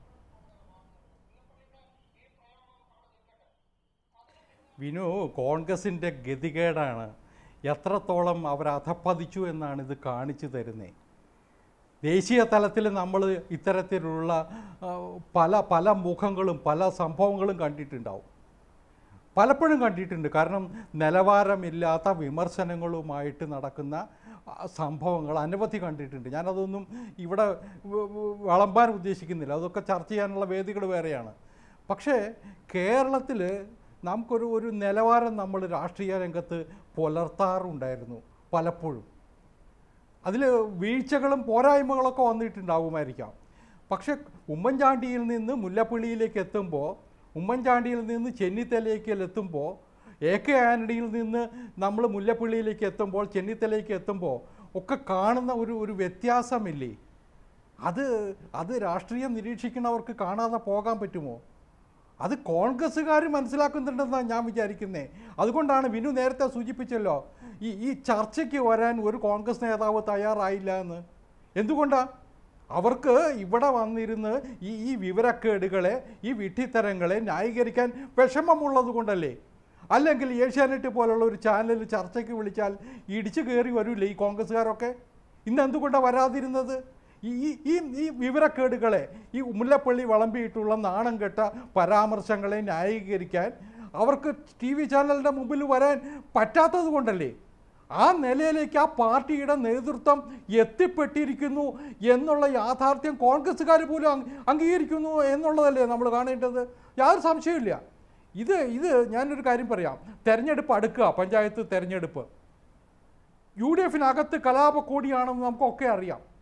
വിനു കോൺഗ്രസിൻ്റെ ഗതികേടാണ് എത്രത്തോളം അവർ അധപ്പതിച്ചു എന്നാണ് ഇത് കാണിച്ചു തരുന്നത് ദേശീയ തലത്തിൽ നമ്മൾ ഇത്തരത്തിലുള്ള ആ, പല പല മുഖങ്ങളും പല സംഭവങ്ങളും കണ്ടിട്ടുണ്ടാവും പലപ്പോഴും കണ്ടിട്ടുണ്ട് കാരണം നിലവാരമില്ലാത്ത വിമർശനങ്ങളുമായിട്ട് നടക്കുന്ന ആ, സംഭവങ്ങൾ അനവധി കണ്ടിട്ടുണ്ട് ഞാനതൊന്നും ഇവിടെ വ- വ- വിളമ്പാൻ ഉദ്ദേശിക്കുന്നില്ല അതൊക്കെ ചർച്ച ചെയ്യാനുള്ള വേദികൾ വേറെയാണ് പക്ഷേ കേരളത്തിൽ നമുക്കൊരു ഒരു നിലവാരം നമ്മൾ രാഷ്ട്രീയ രംഗത്ത് പുലർത്താറുണ്ടായിരുന്നു പലപ്പോഴും അതിൽ വീഴ്ചകളും പോരായ്മകളൊക്കെ വന്നിട്ടുണ്ടാകുമായിരിക്കാം പക്ഷെ ഉമ്മൻചാണ്ടിയിൽ നിന്ന് മുല്ലപ്പള്ളിയിലേക്ക് എത്തുമ്പോൾ ഉമ്മൻചാണ്ടിയിൽ നിന്ന് ചെന്നിത്തലയ്ക്ക് എത്തുമ്പോൾ എ കെ ആന്റണിയിൽ നിന്ന് നമ്മൾ മുല്ലപ്പള്ളിയിലേക്ക് എത്തുമ്പോൾ ചെന്നിത്തലയ്ക്ക് എത്തുമ്പോൾ ഒക്കെ കാണുന്ന ഒരു ഒരു വ്യത്യാസമില്ലേ അത് അത് രാഷ്ട്രീയം നിരീക്ഷിക്കുന്നവർക്ക് കാണാതെ പോകാൻ പറ്റുമോ അത് കോൺഗ്രസ്സുകാർ മനസ്സിലാക്കുന്നുണ്ടെന്നാണ് ഞാൻ വിചാരിക്കുന്നത് അതുകൊണ്ടാണ് വിനു നേരത്തെ സൂചിപ്പിച്ചല്ലോ ഈ ഈ ചർച്ചയ്ക്ക് വരാൻ ഒരു കോൺഗ്രസ് നേതാവ് തയ്യാറായില്ല എന്ന് എന്തുകൊണ്ടാ അവർക്ക് ഇവിടെ വന്നിരുന്ന് ഈ ഈ വിവരക്കേടുകളെ ഈ വിഡ്ഢിത്തരങ്ങളെ ന്യായീകരിക്കാൻ വിഷമമുള്ളത് കൊണ്ടല്ലേ അല്ലെങ്കിൽ ഏഷ്യാനെറ്റ് പോലുള്ള ഒരു ചാനൽ ചർച്ചയ്ക്ക് വിളിച്ചാൽ ഇടിച്ചു കയറി വരൂലേ ഈ കോൺഗ്രസ്സുകാരൊക്കെ ഇന്ന് എന്തുകൊണ്ടാണ് വരാതിരുന്നത് ഈ ഈ- ഈ ഈ വിവരക്കേടുകളെ ഈ മുല്ലപ്പള്ളി വിളമ്പിയിട്ടുള്ള നാണം കെട്ട പരാമർശങ്ങളെ ന്യായീകരിക്കാൻ അവർക്ക് ടി വി ചാനലിൻ്റെ മുമ്പിൽ വരാൻ പറ്റാത്തത് കൊണ്ടല്ലേ ആ നിലയിലേക്ക് ആ പാർട്ടിയുടെ നേതൃത്വം എത്തിപ്പെട്ടിരിക്കുന്നു എന്നുള്ള യാഥാർത്ഥ്യം കോൺഗ്രസ്സുകാർ പോലും അംഗ- അംഗീകരിക്കുന്നു എന്നുള്ളതല്ലേ നമ്മൾ കാണേണ്ടത് യാതൊരു സംശയമില്ല ഇത് ഇത് ഞാനൊരു കാര്യം പറയാം തെരഞ്ഞെടുപ്പ് അടുക്കുക പഞ്ചായത്ത് തെരഞ്ഞെടുപ്പ് യു ഡി എഫിനകത്ത് കലാപക്കോടിയാണെന്ന് നമുക്കൊക്കെ അറിയാം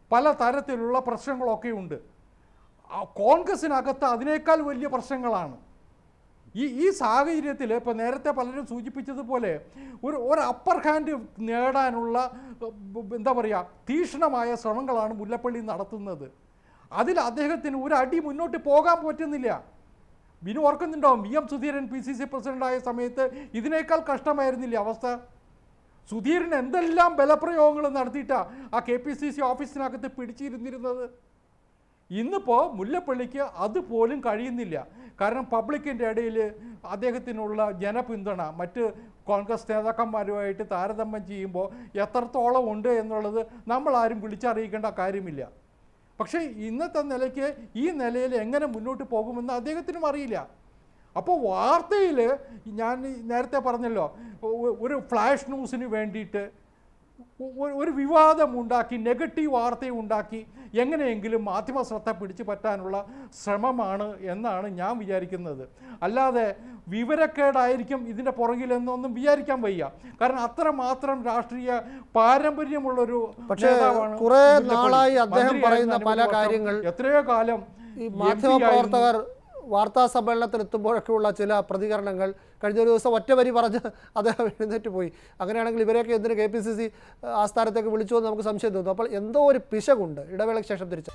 പല തരത്തിലുള്ള പ്രശ്നങ്ങളൊക്കെ ഉണ്ട് ആ കോൺഗ്രസിനകത്ത് അതിനേക്കാൾ വലിയ പ്രശ്നങ്ങളാണ് ഈ ഈ സാഹചര്യത്തിൽ ഇപ്പോൾ നേരത്തെ പലരും സൂചിപ്പിച്ചതുപോലെ ഒരു ഒരു അപ്പർ ഹാൻഡ് നേടാനുള്ള ഉം, എന്താ പറയുക തീക്ഷ്ണമായ ശ്രമങ്ങളാണ് മുല്ലപ്പള്ളി നടത്തുന്നത് അതിൽ അദ്ദേഹത്തിന് ഒരു അടി മുന്നോട്ട് പോകാൻ പറ്റുന്നില്ല ബിനു ഓർക്കുന്നുണ്ടാവും V M Sudheeran P C C പ്രസിഡൻ്റായ സമയത്ത് ഇതിനേക്കാൾ കഷ്ടമായിരുന്നില്ല അവസ്ഥ സുധീരൻ എന്തെല്ലാം ബലപ്രയോഗങ്ങൾ നടത്തിയിട്ടാണ് ആ കെ പി സി സി ഓഫീസിനകത്ത് പിടിച്ചിരുന്നിരുന്നത് ഇന്നിപ്പോൾ മുല്ലപ്പള്ളിക്ക് അതുപോലും കഴിയുന്നില്ല കാരണം പബ്ലിക്കിൻ്റെ ഇടയിൽ അദ്ദേഹത്തിനുള്ള ജനപിന്തുണ മറ്റ് കോൺഗ്രസ് നേതാക്കന്മാരുമായിട്ട് താരതമ്യം ചെയ്യുമ്പോൾ എത്രത്തോളം ഉണ്ട് എന്നുള്ളത് നമ്മളാരും വിളിച്ചറിയിക്കേണ്ട കാര്യമില്ല പക്ഷേ ഇന്നത്തെ നിലയ്ക്ക് ഈ നിലയിൽ എങ്ങനെ മുന്നോട്ട് പോകുമെന്ന് അദ്ദേഹത്തിനും അറിയില്ല അപ്പോൾ വാർത്തയിൽ ഞാൻ നേരത്തെ പറഞ്ഞല്ലോ ഒ- ഒരു ഫ്ലാഷ് ന്യൂസിന് വേണ്ടിയിട്ട് ഒ- ഒരു വിവാദം ഉണ്ടാക്കി നെഗറ്റീവ് വാർത്ത ഉണ്ടാക്കി എങ്ങനെയെങ്കിലും മാധ്യമ ശ്രദ്ധ പിടിച്ചു പറ്റാനുള്ള ശ്രമമാണ് എന്നാണ് ഞാൻ വിചാരിക്കുന്നത് അല്ലാതെ വിവരക്കേടായിരിക്കും ഇതിൻ്റെ പുറകിലെന്നൊന്നും വിചാരിക്കാൻ വയ്യ കാരണം അത്രമാത്രം രാഷ്ട്രീയ പാരമ്പര്യമുള്ളൊരു പക്ഷേ നേതാവാണ് കുറേ മുല്ലപ്പള്ളി. നാളായി അദ്ദേഹം മന്ത്രിയായിരുന്ന പറയുന്ന പല അനുഭവം കാര്യങ്ങൾ എത്രയോ കാലം ഈ MP മാധ്യമപ്രവർത്തകർ ആയിരുന്നു. വാർത്താ സമ്മേളനത്തിൽ എത്തുമ്പോഴൊക്കെയുള്ള ചില പ്രതികരണങ്ങൾ കഴിഞ്ഞ ഒരു ദിവസം ഒറ്റ വരി പറഞ്ഞ് അദ്ദേഹം എഴുന്നേറ്റ് പോയി അങ്ങനെയാണെങ്കിൽ ഇവരെയൊക്കെ എന്തിന് കെ പി സി സി ആസ്ഥാനത്തേക്ക് വിളിച്ചു എന്ന് നമുക്ക് സംശയം തോന്നും അപ്പോൾ എന്തോ ഒരു പിശകുണ്ട് ഇടവേളയ്ക്ക് ശേഷം തിരിച്ച്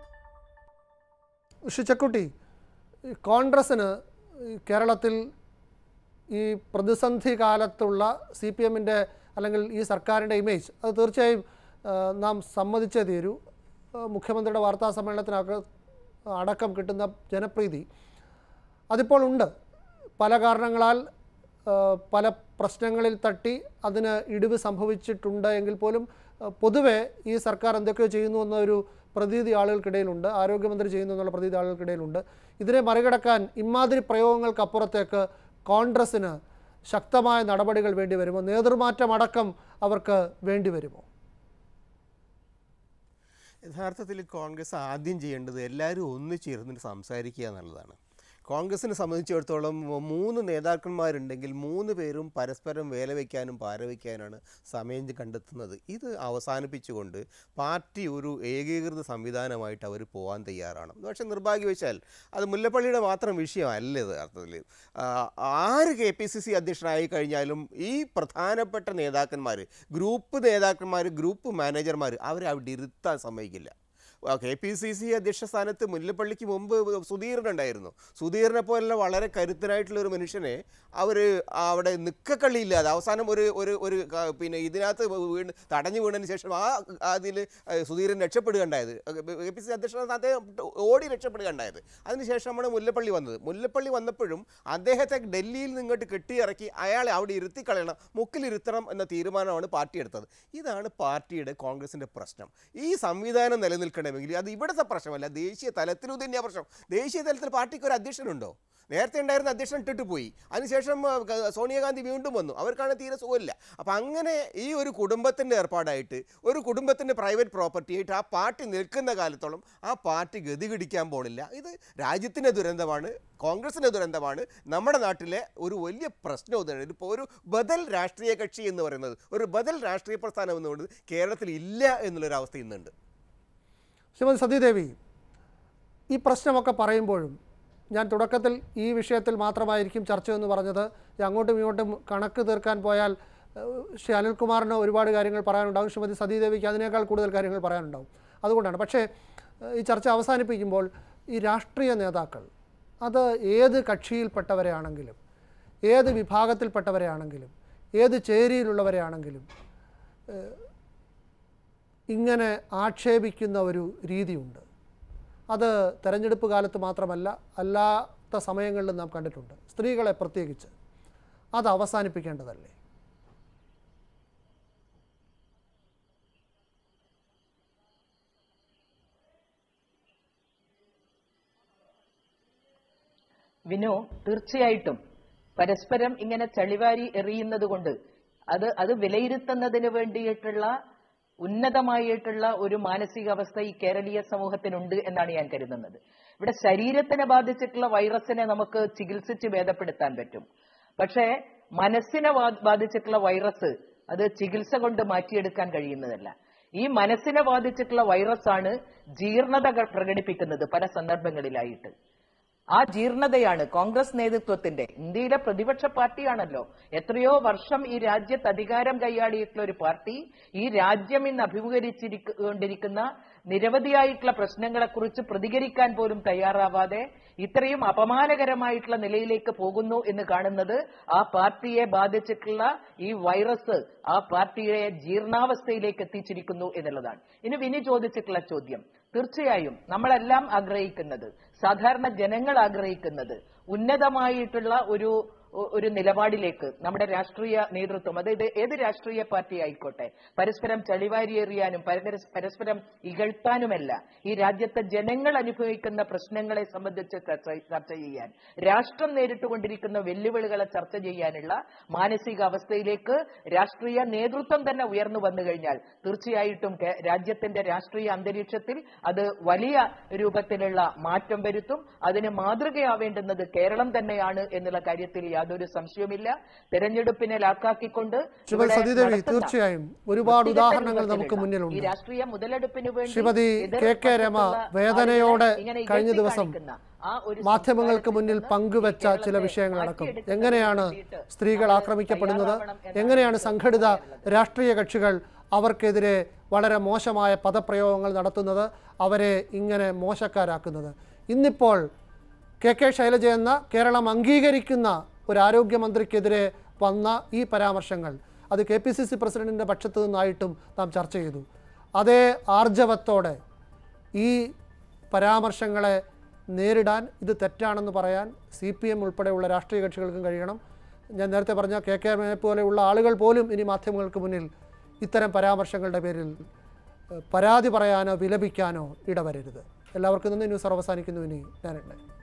ഷിച്ചക്കുട്ടി ഈ കോൺഗ്രസ്സിന് ഈ കേരളത്തിൽ ഈ പ്രതിസന്ധി കാലത്തുള്ള സി പി എമ്മിൻ്റെ അല്ലെങ്കിൽ ഈ സർക്കാരിൻ്റെ ഇമേജ് അത് തീർച്ചയായും ആ, നാം സമ്മതിച്ചേ തീരൂ ആ, മുഖ്യമന്ത്രിയുടെ വാർത്താ സമ്മേളനത്തിനക അടക്കം കിട്ടുന്ന ജനപ്രീതി അതിപ്പോൾ ഉണ്ട് പല കാരണങ്ങളാൽ ആ, പല പ്രശ്നങ്ങളിൽ തട്ടി അതിന് ഇടിവ് സംഭവിച്ചിട്ടുണ്ട് എങ്കിൽ പോലും ആ, പൊതുവെ ഈ സർക്കാർ എന്തൊക്കെയോ ചെയ്യുന്നു എന്നൊരു പ്രതീതി ആളുകൾക്കിടയിലുണ്ട് ആരോഗ്യമന്ത്രി ചെയ്യുന്നു എന്നുള്ള പ്രതീതി ആളുകൾക്കിടയിലുണ്ട് ഇതിനെ മറികടക്കാൻ ഇമാതിരി പ്രയോഗങ്ങൾക്കപ്പുറത്തേക്ക് കോൺഗ്രസ്സിന് ശക്തമായ നടപടികൾ വേണ്ടി വരുമോ നേതൃമാറ്റമടക്കം അവർക്ക് വേണ്ടി വരുമോ യഥാർത്ഥത്തിൽ കോൺഗ്രസ് ആദ്യം ചെയ്യേണ്ടത് എല്ലാവരും ഒന്നിച്ചിരുന്നിട്ട് സംസാരിക്കുക എന്നുള്ളതാണ് കോൺഗ്രസിനെ സംബന്ധിച്ചിടത്തോളം മൂ- മൂന്ന് നേതാക്കന്മാരുണ്ടെങ്കിൽ മൂന്ന് പേരും പരസ്പരം വേല വയ്ക്കാനും പാര വയ്ക്കാനാണ് സമയം കണ്ടെത്തുന്നത് ഇത് അവസാനിപ്പിച്ചുകൊണ്ട് പാർട്ടി ഒരു ഏകീകൃത സംവിധാനമായിട്ട് അവർ പോകാൻ തയ്യാറാണ് പക്ഷേ നിർഭാഗ്യവശാൽ അത് മുല്ലപ്പള്ളിയുടെ മാത്രം വിഷയമല്ല ഇത് അർത്ഥത്തിൽ ആര് കെ പി സി സി അധ്യക്ഷനായി കഴിഞ്ഞാലും ഈ പ്രധാനപ്പെട്ട നേതാക്കന്മാർ ഗ്രൂപ്പ് നേതാക്കന്മാർ ഗ്രൂപ്പ് മാനേജർമാർ അവരെ അവിടെ ഇരുത്താൻ സമ്മതിക്കില്ല കെ പി സി സി അധ്യക്ഷ സ്ഥാനത്ത് മുല്ലപ്പള്ളിക്ക് മുമ്പ് സുധീറിനുണ്ടായിരുന്നു സുധീറിനെ പോലുള്ള വളരെ കരുത്തനായിട്ടുള്ള ഒരു മനുഷ്യനെ അവർ അവിടെ നിക്കക്കള്ളിയില്ലാതെ അവസാനം ഒരു ഒരു ഒരു ക- പിന്നെ ഇതിനകത്ത് വീണ് തടഞ്ഞു വീണതിന് ശേഷം ആ അതിൽ സുധീരൻ രക്ഷപ്പെടുക ഉണ്ടായത് കെ പി സി അധ്യക്ഷ സ്ഥാനത്തെ ഓടി രക്ഷപ്പെടുക ഉണ്ടായത് അതിനുശേഷമാണ് മുല്ലപ്പള്ളി വന്നത് മുല്ലപ്പള്ളി വന്നപ്പോഴും അദ്ദേഹത്തെ ഡൽഹിയിൽ നിന്ന് ഇങ്ങോട്ട് കെട്ടിയിറക്കി അയാളെ അവിടെ ഇരുത്തിക്കളയണം മുക്കിലിരുത്തണം എന്ന തീരുമാനമാണ് പാർട്ടി എടുത്തത് ഇതാണ് പാർട്ടിയുടെ കോൺഗ്രസിൻ്റെ പ്രശ്നം ഈ സംവിധാനം നിലനിൽക്കണമെങ്കിൽ അത് ഇവിടുത്തെ പ്രശ്നമല്ല ദേശീയ തലത്തിലും തന്നെയാണ് പ്രശ്നം ദേശീയ തലത്തിൽ പാർട്ടിക്ക് ഒരു അധ്യക്ഷനുണ്ടോ നേരത്തെ ഉണ്ടായിരുന്ന അധ്യക്ഷൻ ഇട്ടിട്ട് പോയി അതിനുശേഷം ആ, ക- സോണിയാഗാന്ധി വീണ്ടും വന്നു അവർക്കാണ് തീരെ സുഖമില്ല അപ്പം അങ്ങനെ ഈ ഒരു കുടുംബത്തിൻ്റെ ഏർപ്പാടായിട്ട് ഒരു കുടുംബത്തിൻ്റെ പ്രൈവറ്റ് പ്രോപ്പർട്ടി ആയിട്ട് ആ പാർട്ടി നിൽക്കുന്ന കാലത്തോളം ആ പാർട്ടി ഗതികിടിക്കാൻ പോണില്ല ഇത് രാജ്യത്തിൻ്റെ ദുരന്തമാണ് കോൺഗ്രസിൻ്റെ ദുരന്തമാണ് നമ്മുടെ നാട്ടിലെ ഒരു വലിയ പ്രശ്നം ഇതാണ് ഇതിപ്പോൾ ഒരു ബദൽ രാഷ്ട്രീയ കക്ഷി എന്ന് പറയുന്നത് ഒരു ബദൽ രാഷ്ട്രീയ പ്രസ്ഥാനം എന്നുകൊണ്ട് കേരളത്തിൽ ഇല്ല എന്നുള്ളൊരു അവസ്ഥ ഇന്നുണ്ട് ശ്രീമതി സതീദേവി ഈ പ്രശ്നമൊക്കെ പറയുമ്പോഴും ഞാൻ തുടക്കത്തിൽ ഈ വിഷയത്തിൽ മാത്രമായിരിക്കും ചർച്ച എന്ന് പറഞ്ഞത് ഈ അങ്ങോട്ടും ഇങ്ങോട്ടും കണക്ക് തീർക്കാൻ പോയാൽ ഏഹ്, ശ്രീ അനിൽകുമാറിന് ഒരുപാട് കാര്യങ്ങൾ പറയാനുണ്ടാകും ശ്രീമതി സതീദേവിക്ക് അതിനേക്കാൾ കൂടുതൽ കാര്യങ്ങൾ പറയാനുണ്ടാകും അതുകൊണ്ടാണ് പക്ഷേ ഏഹ്, ഈ ചർച്ച അവസാനിപ്പിക്കുമ്പോൾ ഈ രാഷ്ട്രീയ നേതാക്കൾ അത് ഏത് കക്ഷിയിൽപ്പെട്ടവരെയാണെങ്കിലും ഏത് വിഭാഗത്തിൽപ്പെട്ടവരെയാണെങ്കിലും ഏത് ചേരിയിലുള്ളവരെയാണെങ്കിലും ഇങ്ങനെ ആക്ഷേപിക്കുന്ന ഒരു രീതിയുണ്ട് അത് തെരഞ്ഞെടുപ്പ് കാലത്ത് മാത്രമല്ല അല്ലാത്ത സമയങ്ങളിലും നാം കണ്ടിട്ടുണ്ട് സ്ത്രീകളെ പ്രത്യേകിച്ച് അത് അവസാനിപ്പിക്കേണ്ടതല്ലേ വിനു തീർച്ചയായിട്ടും പരസ്പരം ഇങ്ങനെ ചളിവാരി എറിയുന്നത് കൊണ്ട് അത് അത് വിലയിരുത്തുന്നതിന് വേണ്ടിയിട്ടുള്ള ഉന്നതമായിട്ടുള്ള ഒരു മാനസികാവസ്ഥ ഈ കേരളീയ സമൂഹത്തിനുണ്ട് എന്നാണ് ഞാൻ കരുതുന്നത് ഇവിടെ ശരീരത്തിനെ ബാധിച്ചിട്ടുള്ള വൈറസിനെ നമുക്ക് ചികിത്സിച്ച് ഭേദപ്പെടുത്താൻ പറ്റും പക്ഷേ മനസ്സിനെ ബാ- ബാധിച്ചിട്ടുള്ള വൈറസ് അത് ചികിത്സ കൊണ്ട് മാറ്റിയെടുക്കാൻ കഴിയുന്നതല്ല ഈ മനസ്സിനെ ബാധിച്ചിട്ടുള്ള വൈറസ് ആണ് ജീർണതകൾ പ്രകടിപ്പിക്കുന്നത് പല സന്ദർഭങ്ങളിലായിട്ട് ആ ജീർണതയാണ് കോൺഗ്രസ് നേതൃത്വത്തിന്റെ ഇന്ത്യയിലെ പ്രതിപക്ഷ പാർട്ടിയാണല്ലോ എത്രയോ വർഷം ഈ രാജ്യത്ത് അധികാരം കൈയാടിയിട്ടുള്ള ഒരു പാർട്ടി ഈ രാജ്യം ഇന്ന് അഭിമുഖീകരിച്ചിരിക്കൊണ്ടിരിക്കുന്ന നിരവധിയായിട്ടുള്ള പ്രശ്നങ്ങളെക്കുറിച്ച് പ്രതികരിക്കാൻ പോലും തയ്യാറാവാതെ ഇത്രയും അപമാനകരമായിട്ടുള്ള നിലയിലേക്ക് പോകുന്നു എന്ന് കാണുന്നത് ആ പാർട്ടിയെ ബാധിച്ചിട്ടുള്ള ഈ വൈറസ് ആ പാർട്ടിയെ ജീർണാവസ്ഥയിലേക്ക് എത്തിച്ചിരിക്കുന്നു എന്നുള്ളതാണ് ഇനി വിനി ചോദിച്ചിട്ടുള്ള ചോദ്യം തീർച്ചയായും നമ്മളെല്ലാം ആഗ്രഹിക്കുന്നത് സാധാരണ ജനങ്ങൾ ആഗ്രഹിക്കുന്നത് ഉന്നതമായിട്ടുള്ള ഒരു ഒരു നിലപാടിലേക്ക് നമ്മുടെ രാഷ്ട്രീയ നേതൃത്വം അതായത് ഏത് രാഷ്ട്രീയ പാർട്ടി ആയിക്കോട്ടെ പരസ്പരം ചളിവാരിയെറിയാനും പരസ്പര- പരസ്പരം ഇകഴ്ത്താനുമല്ല ഈ രാജ്യത്തെ ജനങ്ങൾ അനുഭവിക്കുന്ന പ്രശ്നങ്ങളെ സംബന്ധിച്ച് ചർച്ച ചർച്ച ചെയ്യാൻ രാഷ്ട്രം നേരിട്ടുകൊണ്ടിരിക്കുന്ന വെല്ലുവിളികളെ ചർച്ച ചെയ്യാനുള്ള മാനസികാവസ്ഥയിലേക്ക് രാഷ്ട്രീയ നേതൃത്വം തന്നെ ഉയർന്നു വന്നു കഴിഞ്ഞാൽ തീർച്ചയായിട്ടും കേ- രാജ്യത്തിന്റെ രാഷ്ട്രീയ അന്തരീക്ഷത്തിൽ അത് വലിയ രൂപത്തിലുള്ള മാറ്റം വരുത്തും അതിന് മാതൃകയാവേണ്ടുന്നത് കേരളം തന്നെയാണ് എന്നുള്ള കാര്യത്തിൽ യാതൊരു സംശയവുമില്ല തെരഞ്ഞെടുപ്പിനെ ലാക്കാക്കിക്കൊണ്ട് ശ്രീമതി ഇവിടെ സതീദേവി നടത്തുന്ന തീർച്ചയായും ഒരുപാട് വ്യക്തിഗത ഉദാഹരണങ്ങൾ നമുക്ക് രൂപത്തിലുള്ള മുന്നിലുണ്ട് ഈ രാഷ്ട്രീയ മുതലെടുപ്പിന് വേണ്ടി ശ്രീമതി എതിർ കെ കെ രമ പക്ഷത്തുള്ള വേദനയോടെ ആളുകളെ ഇങ്ങനെ കഴിഞ്ഞ ഇകഴ്ത്തി ദിവസം കാണിക്കുന്ന ആ ഒരു മാധ്യമങ്ങൾക്ക് സംസ്കാരത്തിൽ മുന്നിൽ നിന്ന് പങ്കുവെച്ച ഈ ചില കേരളത്തെ വിഷയങ്ങളടക്കം മാറ്റിയെടുക്കുന്നതിന് എങ്ങനെയാണ് വേണ്ടിയിട്ട് സ്ത്രീകൾ നമ്മൾ ആക്രമിക്കപ്പെടുന്നത് തയ്യാറാവണം എന്നാണ് എങ്ങനെയാണ് എനിക്ക് സംഘടിത പറയാനുള്ളത്. രാഷ്ട്രീയ കക്ഷികൾ അവർക്കെതിരെ വളരെ മോശമായ പദപ്രയോഗങ്ങൾ നടത്തുന്നത് അവരെ ഇങ്ങനെ മോശക്കാരാക്കുന്നത് ഇന്നിപ്പോൾ കെ കെ ശൈലജ എന്ന കേരളം അംഗീകരിക്കുന്ന ഒരു ആരോഗ്യമന്ത്രിക്കെതിരെ വന്ന ഈ പരാമർശങ്ങൾ അത് കെ പി സി സി പ്രസിഡന്റിൻ്റെ പക്ഷത്തു നിന്നായിട്ടും നാം ചർച്ച ചെയ്തു അതേ ആർജവത്തോടെ ഈ പരാമർശങ്ങളെ നേരിടാൻ ഇത് തെറ്റാണെന്ന് പറയാൻ സി പി എം ഉൾപ്പെടെയുള്ള രാഷ്ട്രീയ കക്ഷികൾക്കും കഴിയണം ഞാൻ നേരത്തെ പറഞ്ഞ കെ കെ എമ്മിനെ പോലെയുള്ള ആളുകൾ പോലും ഇനി മാധ്യമങ്ങൾക്ക് മുന്നിൽ ഇത്തരം പരാമർശങ്ങളുടെ പേരിൽ ഏഹ്, പരാതി പറയാനോ വിലപിക്കാനോ ഇടവരരുത് എല്ലാവർക്കും നന്ദി ന്യൂസ് അവസാനിക്കുന്നു ഇനി ഞാൻ